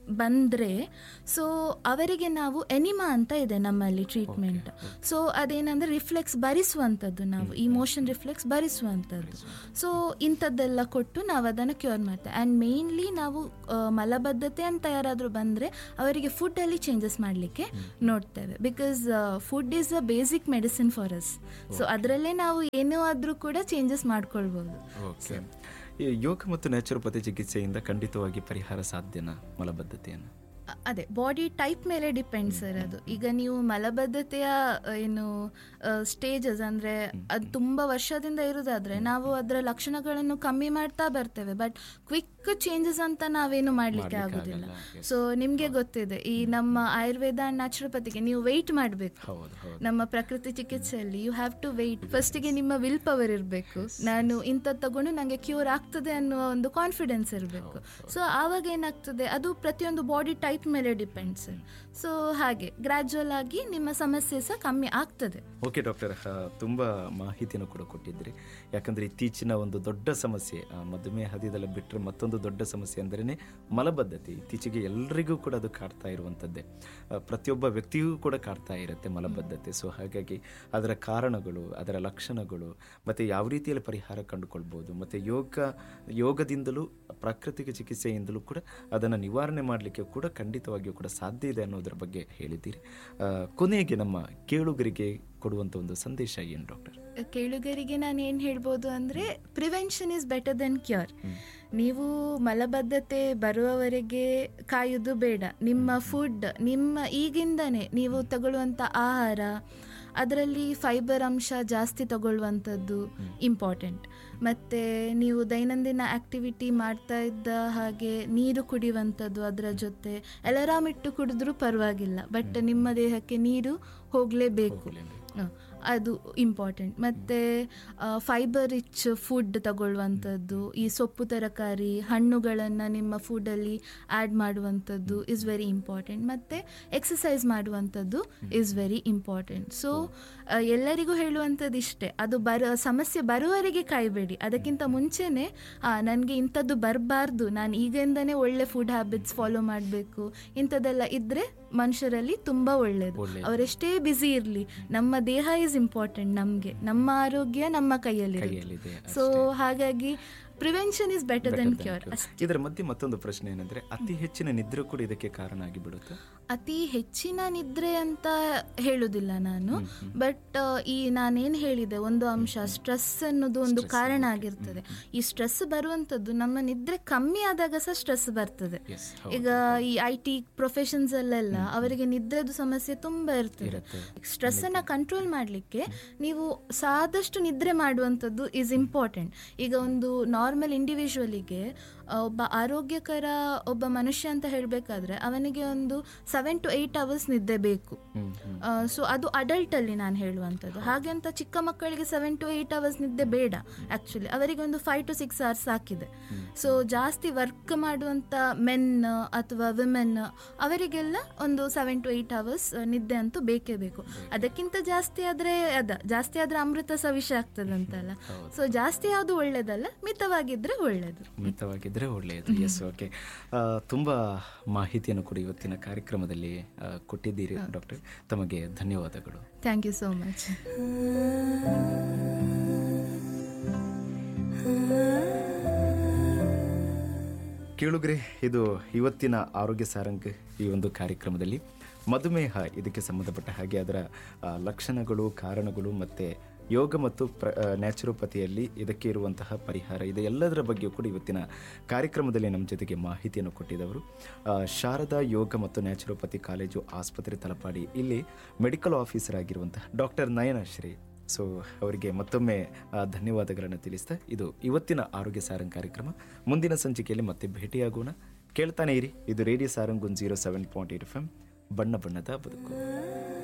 ಬಂದರೆ ಸೊ ಅವರಿಗೆ ನಾವು ಎನಿಮಾ ಅಂತ ಇದೆ ನಮ್ಮಲ್ಲಿ ಟ್ರೀಟ್ಮೆಂಟ್ ಸೊ ಅದೇನಂದ್ರೆ ರಿಫ್ಲೆಕ್ಸ್ ಭರಿಸುವಂಥದ್ದು ನಾವು ಈ ಮೋಷನ್ ರಿಫ್ಲೆಕ್ಸ್ ಭರಿಸುವಂಥದ್ದು ಸೊ ಇಂಥದ್ದೆಲ್ಲ ಕೊಟ್ಟು ನಾವು ಅದನ್ನು ಕ್ಯೂರ್ ಮಾಡ್ತೇವೆ ಆ್ಯಂಡ್ ಮೇಯ್ನ್ಲಿ ನಾವು ಆ, ಮಲಬದ್ಧತೆ ಅಂತ ಯಾರಾದರೂ ಬಂದರೆ ಅವರಿಗೆ ಫುಡ್ಡಲ್ಲಿ ಚೇಂಜಸ್ ಮಾಡಲಿಕ್ಕೆ ನೋಡ್ತೇವೆ because food is a basic medicine for us so ಅದರಲ್ಲೇ ನಾವು ಏನೋ ಆದರೂ ಕೂಡ ಚೇಂಜಸ್ ಮಾಡ್ಕೊಳ್ಬೋದು ಓಕೆ ಈ ಯೋಗ ಮತ್ತು ನ್ಯಾಚುರೋಪತಿ ಚಿಕಿತ್ಸೆಯಿಂದ ಖಂಡಿತವಾಗಿ ಪರಿಹಾರ ಸಾಧ್ಯನಾ ಮಲಬದ್ಧತೆಯನ್ನು ಅ- ಅದೇ ಬಾಡಿ ಟೈಪ್ ಮೇಲೆ ಡಿಪೆಂಡ್ ಸರ್ ಅದು ಈಗ ನೀವು ಮಲಬದ್ಧತೆಯ ಅ, ಏನು ಸ್ಟೇಜಸ್ ಅಂದರೆ ಅದು ತುಂಬ ವರ್ಷದಿಂದ ಇರೋದಾದ್ರೆ ನಾವು ಅದರ ಲಕ್ಷಣಗಳನ್ನು ಕಮ್ಮಿ ಮಾಡ್ತಾ ಬರ್ತೇವೆ ಬಟ್ ಕ್ವಿಕ್ ಚೇಂಜಸ್ ಅಂತ ನಾವೇನು ಮಾಡಲಿಕ್ಕೆ ಆಗೋದಿಲ್ಲ ಸೊ ನಿಮಗೆ ಗೊತ್ತಿದೆ ಈ ನಮ್ಮ ಆಯುರ್ವೇದ ಆ್ಯಂಡ್ ನ್ಯಾಚುರೋಪತಿಗೆ ನೀವು ವೆಯ್ಟ್ ಮಾಡಬೇಕು ಹೌದು ಹೌದು ನಮ್ಮ ಪ್ರಕೃತಿ ಚಿಕಿತ್ಸೆಯಲ್ಲಿ ಯು ಹ್ಯಾವ್ ಟು ವೆಯ್ಟ್ ಫಸ್ಟಿಗೆ ನಿಮ್ಮ ವಿಲ್ ಪವರ್ ಇರಬೇಕು ನಾನು ಇಂಥದ್ದು ತಗೊಂಡು ನನಗೆ ಕ್ಯೂರ್ ಆಗ್ತದೆ ಅನ್ನುವ ಒಂದು ಕಾನ್ಫಿಡೆನ್ಸ್ ಇರಬೇಕು ಸೊ ಆವಾಗ ಏನಾಗ್ತದೆ ಅದು ಪ್ರತಿಯೊಂದು ಬಾಡಿ ಟೈಪ್ ಮೇಲೆ ಡಿಪೆಂಡ್ಸ್ ಸೊ ಹಾಗೆ ಗ್ರ್ಯಾಜುವಲ್ ಆಗಿ ನಿಮ್ಮ ಸಮಸ್ಯೆ ಸಹ ಕಮ್ಮಿ ಆಗ್ತದೆ ಓಕೆ ಡಾಕ್ಟರ್ ತುಂಬ ಮಾಹಿತಿಯನ್ನು ಕೂಡ ಕೊಟ್ಟಿದ್ರಿ ಯಾಕಂದರೆ ಇತ್ತೀಚಿನ ಒಂದು ದೊಡ್ಡ ಸಮಸ್ಯೆ ಆ, ಮಧುಮೇಹದಿದೆಲ್ಲ ಬಿಟ್ಟರೆ ಮತ್ತೊಂದು ದೊಡ್ಡ ಸಮಸ್ಯೆ ಅಂದ್ರೇ ಮಲಬದ್ಧತೆ ಇತ್ತೀಚೆಗೆ ಎಲ್ರಿಗೂ ಕೂಡ ಅದು ಕಾಡ್ತಾ ಇರುವಂಥದ್ದೇ ಆ, ಪ್ರತಿಯೊಬ್ಬ ವ್ಯಕ್ತಿಗೂ ಕೂಡ ಕಾಡ್ತಾ ಇರುತ್ತೆ ಮಲಬದ್ಧತೆ ಸೊ ಹಾಗಾಗಿ ಅದರ ಕಾರಣಗಳು ಅದರ ಲಕ್ಷಣಗಳು ಮತ್ತು ಯಾವ ರೀತಿಯಲ್ಲಿ ಪರಿಹಾರ ಕಂಡುಕೊಳ್ಬೋದು ಮತ್ತು ಯೋಗ ಯೋಗದಿಂದಲೂ ಪ್ರಾಕೃತಿಕ ಚಿಕಿತ್ಸೆಯಿಂದಲೂ ಕೂಡ ಅದನ್ನು ನಿವಾರಣೆ ಮಾಡಲಿಕ್ಕೆ ಕೂಡ ಖಂಡಿತವಾಗಿಯೂ ಕೂಡ ಸಾಧ್ಯ ಇದೆ ಅನ್ನೋದ್ರ ಬಗ್ಗೆ ಹೇಳಿದ್ದೀರಿ ಆ, ಕೊನೆಗೆ ನಮ್ಮ ಕೇಳುಗರಿಗೆ ಕೊಡುವಂಥ ಒಂದು ಸಂದೇಶ ಏನು ಡಾಕ್ಟರ್ ಕೇಳುಗರಿಗೆ ನಾನು ಏನು ಹೇಳ್ಬೋದು ಅಂದರೆ prevention is better than cure ನೀವು ಮಲಬದ್ಧತೆ ಬರುವವರೆಗೆ ಕಾಯುವುದು ಬೇಡ ನಿಮ್ಮ ಫುಡ್ ನಿಮ್ಮ ಈಗಿಂದನೇ ನೀವು ತಗೊಳ್ಳುವಂಥ ಆಹಾರ ಅದರಲ್ಲಿ ಫೈಬರ್ ಅಂಶ ಜಾಸ್ತಿ ತಗೊಳ್ಳುವಂಥದ್ದು ಇಂಪಾರ್ಟೆಂಟ್ ಮತ್ತು ನೀವು ದೈನಂದಿನ ಆ್ಯಕ್ಟಿವಿಟಿ ಮಾಡ್ತಾ ಇದ್ದ ಹಾಗೆ ನೀರು ಕುಡಿಯುವಂಥದ್ದು ಅದರ ಜೊತೆ ಅಲಾರಾಮ್ ಇಟ್ಟು ಕುಡಿದ್ರೂ ಪರವಾಗಿಲ್ಲ ಬಟ್ ನಿಮ್ಮ ದೇಹಕ್ಕೆ ನೀರು ಹೋಗಲೇಬೇಕು ಹ, ಅದು ಇಂಪಾರ್ಟೆಂಟ್ ಮತ್ತು ಫೈಬರ್ ರಿಚ್ ಫುಡ್ ತಗೊಳ್ಳುವಂಥದ್ದು ಈ ಸೊಪ್ಪು ತರಕಾರಿ ಹಣ್ಣುಗಳನ್ನು ನಿಮ್ಮ ಫುಡ್ಡಲ್ಲಿ ಆ್ಯಡ್ ಮಾಡುವಂಥದ್ದು ಇಸ್ ವೆರಿ ಇಂಪಾರ್ಟೆಂಟ್ ಮತ್ತು ಎಕ್ಸಸೈಸ್ ಮಾಡುವಂಥದ್ದು ಇಸ್ ವೆರಿ ಇಂಪಾರ್ಟೆಂಟ್ ಸೊ ಎಲ್ಲರಿಗೂ ಹೇಳುವಂಥದ್ದು ಇಷ್ಟೇ ಅದು ಬರ ಸಮಸ್ಯೆ ಬರುವವರೆಗೆ ಕಾಯಬೇಡಿ ಅದಕ್ಕಿಂತ ಮುಂಚೆನೇ ನನಗೆ ಇಂಥದ್ದು ಬರಬಾರ್ದು ನಾನು ಈಗಿಂದನೇ ಒಳ್ಳೆ ಫುಡ್ ಹ್ಯಾಬಿಟ್ಸ್ ಫಾಲೋ ಮಾಡಬೇಕು ಇಂಥದ್ದೆಲ್ಲ ಇದ್ದರೆ ಮನುಷ್ಯರಲ್ಲಿ ತುಂಬ ಒಳ್ಳೆಯದು ಅವರೆಷ್ಟೇ ಬ್ಯುಸಿ ಇರಲಿ ನಮ್ಮ ದೇಹ ಇಸ್ ಇಂಪಾರ್ಟೆಂಟ್ ನಮಗೆ ನಮ್ಮ ಆರೋಗ್ಯ ನಮ್ಮ ಕೈಯಲ್ಲಿ ಕೈಯಲ್ಲಿದೆ ಸೊ ಹಾಗಾಗಿ prevention is better than cure ಇದರ ಮಧ್ಯೆ ಮತ್ತೊಂದು ಪ್ರಶ್ನೆ ಏನಂದ್ರೆ ಅತಿ ಹೆಚ್ಚಿನ ನಿದ್ರೆ ಕೂಡ ಇದಕ್ಕೆ ಕಾರಣ ಆಗಿಬಿಡುತ್ತೆ ಅತಿ ಹೆಚ್ಚಿನ ನಿದ್ರೆ ಅಂತ ಹೇಳುದಿಲ್ಲ ನಾನು ಬಟ್ ಈ ನಾನೇನು ಹೇಳಿದೆ ಒಂದು ಅಂಶ ಸ್ಟ್ರೆಸ್ ಅನ್ನೋದು ಒಂದು ಕಾರಣ ಆಗಿರ್ತದೆ ಈ ಸ್ಟ್ರೆಸ್ ಬರುವಂಥದ್ದು ನಮ್ಮ ನಿದ್ರೆ ಕಮ್ಮಿ ಆದಾಗ ಸಹ ಸ್ಟ್ರೆಸ್ ಬರ್ತದೆ Yes, ಈಗ ಈ ಐ ಟಿ ಪ್ರೊಫೆಷನ್ಸ್ ಅಲ್ಲೆಲ್ಲ ಅವರಿಗೆ ನಿದ್ರೆದು ಸಮಸ್ಯೆ ತುಂಬಾ ಇರ್ತದೆ ಸ್ಟ್ರೆಸ್ ಅನ್ನ ಕಂಟ್ರೋಲ್ ಮಾಡಲಿಕ್ಕೆ ನೀವು ಸಾದಷ್ಟು ನಿದ್ರೆ ಮಾಡುವಂಥದ್ದು ಇಸ್ ಇಂಪಾರ್ಟೆಂಟ್ ಈಗ ಒಂದು ನಾರ್ಮಲ್ ಇಂಡಿವಿಜುವಲಿಗೆ ಒಬ್ಬ ಆರೋಗ್ಯಕರ ಒಬ್ಬ ಮನುಷ್ಯ ಅಂತ ಹೇಳಬೇಕಾದ್ರೆ ಅವನಿಗೆ ಒಂದು ಸೆವೆನ್ ಟು ಏಯ್ಟ್ ಅವರ್ಸ್ ನಿದ್ದೆ ಬೇಕು ಸೊ ಅದು ಅಡಲ್ಟ್ ಅಲ್ಲಿ ನಾನು ಹೇಳುವಂಥದ್ದು ಹಾಗೆ ಅಂತ ಚಿಕ್ಕ ಮಕ್ಕಳಿಗೆ ಸೆವೆನ್ ಟು ಏಯ್ಟ್ ಅವರ್ಸ್ ನಿದ್ದೆ ಬೇಡ ಆಕ್ಚುಲಿ ಅವರಿಗೆ ಒಂದು ಫೈವ್ ಟು ಸಿಕ್ಸ್ ಅವರ್ಸ್ ಸಾಕಿದೆ ಸೊ ಜಾಸ್ತಿ ವರ್ಕ್ ಮಾಡುವಂಥ ಮೆನ್ ಅಥವಾ ವಿಮೆನ್ ಅವರಿಗೆಲ್ಲ ಒಂದು ಸೆವೆನ್ ಟು ಏಯ್ಟ್ ಅವರ್ಸ್ ನಿದ್ದೆ ಅಂತೂ ಬೇಕೇ ಬೇಕು ಅದಕ್ಕಿಂತ ಜಾಸ್ತಿ ಆದರೆ ಅದ ಜಾಸ್ತಿ ಆದರೆ ಅಮೃತ ಸಹ ವಿಷ ಆಗ್ತದೆ ಅಂತಲ್ಲ ಸೊ ಜಾಸ್ತಿ ಯಾವುದು ಒಳ್ಳೇದಲ್ಲ ಮಿತವಾಗಿದ್ರೆ ಒಳ್ಳೇದು ಮಿತವಾಗಿದ್ರೆ ಒಳ್ಳೆಯದು ಎಸ್ ಓಕೆ ತುಂಬ ಮಾಹಿತಿಯನ್ನು ಕೂಡ ಇವತ್ತಿನ ಕಾರ್ಯಕ್ರಮದಲ್ಲಿ ಆ, ಕೊಟ್ಟಿದ್ದೀರಿ ಡಾಕ್ಟರ್ ತಮಗೆ ಧನ್ಯವಾದಗಳು ಥ್ಯಾಂಕ್ ಯು ಸೋ ಮಚ್ ಕೇಳುಗ್ರೆ ಇದು ಇವತ್ತಿನ ಆರೋಗ್ಯ ಸಾರಂಗ್ ಈ ಒಂದು ಕಾರ್ಯಕ್ರಮದಲ್ಲಿ ಮಧುಮೇಹ ಇದಕ್ಕೆ ಸಂಬಂಧಪಟ್ಟ ಹಾಗೆ ಅದರ ಆ, ಲಕ್ಷಣಗಳು ಕಾರಣಗಳು ಮತ್ತು ಯೋಗ ಮತ್ತು ಪ್ರ ಆ, ನ್ಯಾಚುರೋಪತಿಯಲ್ಲಿ ಇದಕ್ಕೆ ಇರುವಂತಹ ಪರಿಹಾರ ಇದೆ ಎಲ್ಲದರ ಬಗ್ಗೆಯೂ ಕೂಡ ಇವತ್ತಿನ ಕಾರ್ಯಕ್ರಮದಲ್ಲಿ ನಮ್ಮ ಜೊತೆಗೆ ಮಾಹಿತಿಯನ್ನು ಕೊಟ್ಟಿದ್ದವರು ಆ, ಶಾರದಾ ಯೋಗ ಮತ್ತು ನ್ಯಾಚುರೋಪತಿ ಕಾಲೇಜು ಆಸ್ಪತ್ರೆ ತಲಪಾಡಿ ಇಲ್ಲಿ ಮೆಡಿಕಲ್ ಆಫೀಸರ್ ಆಗಿರುವಂತಹ ಡಾಕ್ಟರ್ ನಯನಶ್ರೀ ಸೊ ಅವರಿಗೆ ಮತ್ತೊಮ್ಮೆ ಆ, ಧನ್ಯವಾದಗಳನ್ನು ತಿಳಿಸ್ತಾ ಇದು ಇವತ್ತಿನ ಆರೋಗ್ಯ ಸಾರಂಗ್ ಕಾರ್ಯಕ್ರಮ ಮುಂದಿನ ಸಂಚಿಕೆಯಲ್ಲಿ ಮತ್ತೆ ಭೇಟಿಯಾಗೋಣ ಕೇಳ್ತಾನೆ ಇರಿ ಇದು ರೇಡಿಯೋ ಸಾರಂಗ್ ಒಂದು zero seven point eight F M ಬಣ್ಣ ಬಣ್ಣದ ಬದುಕು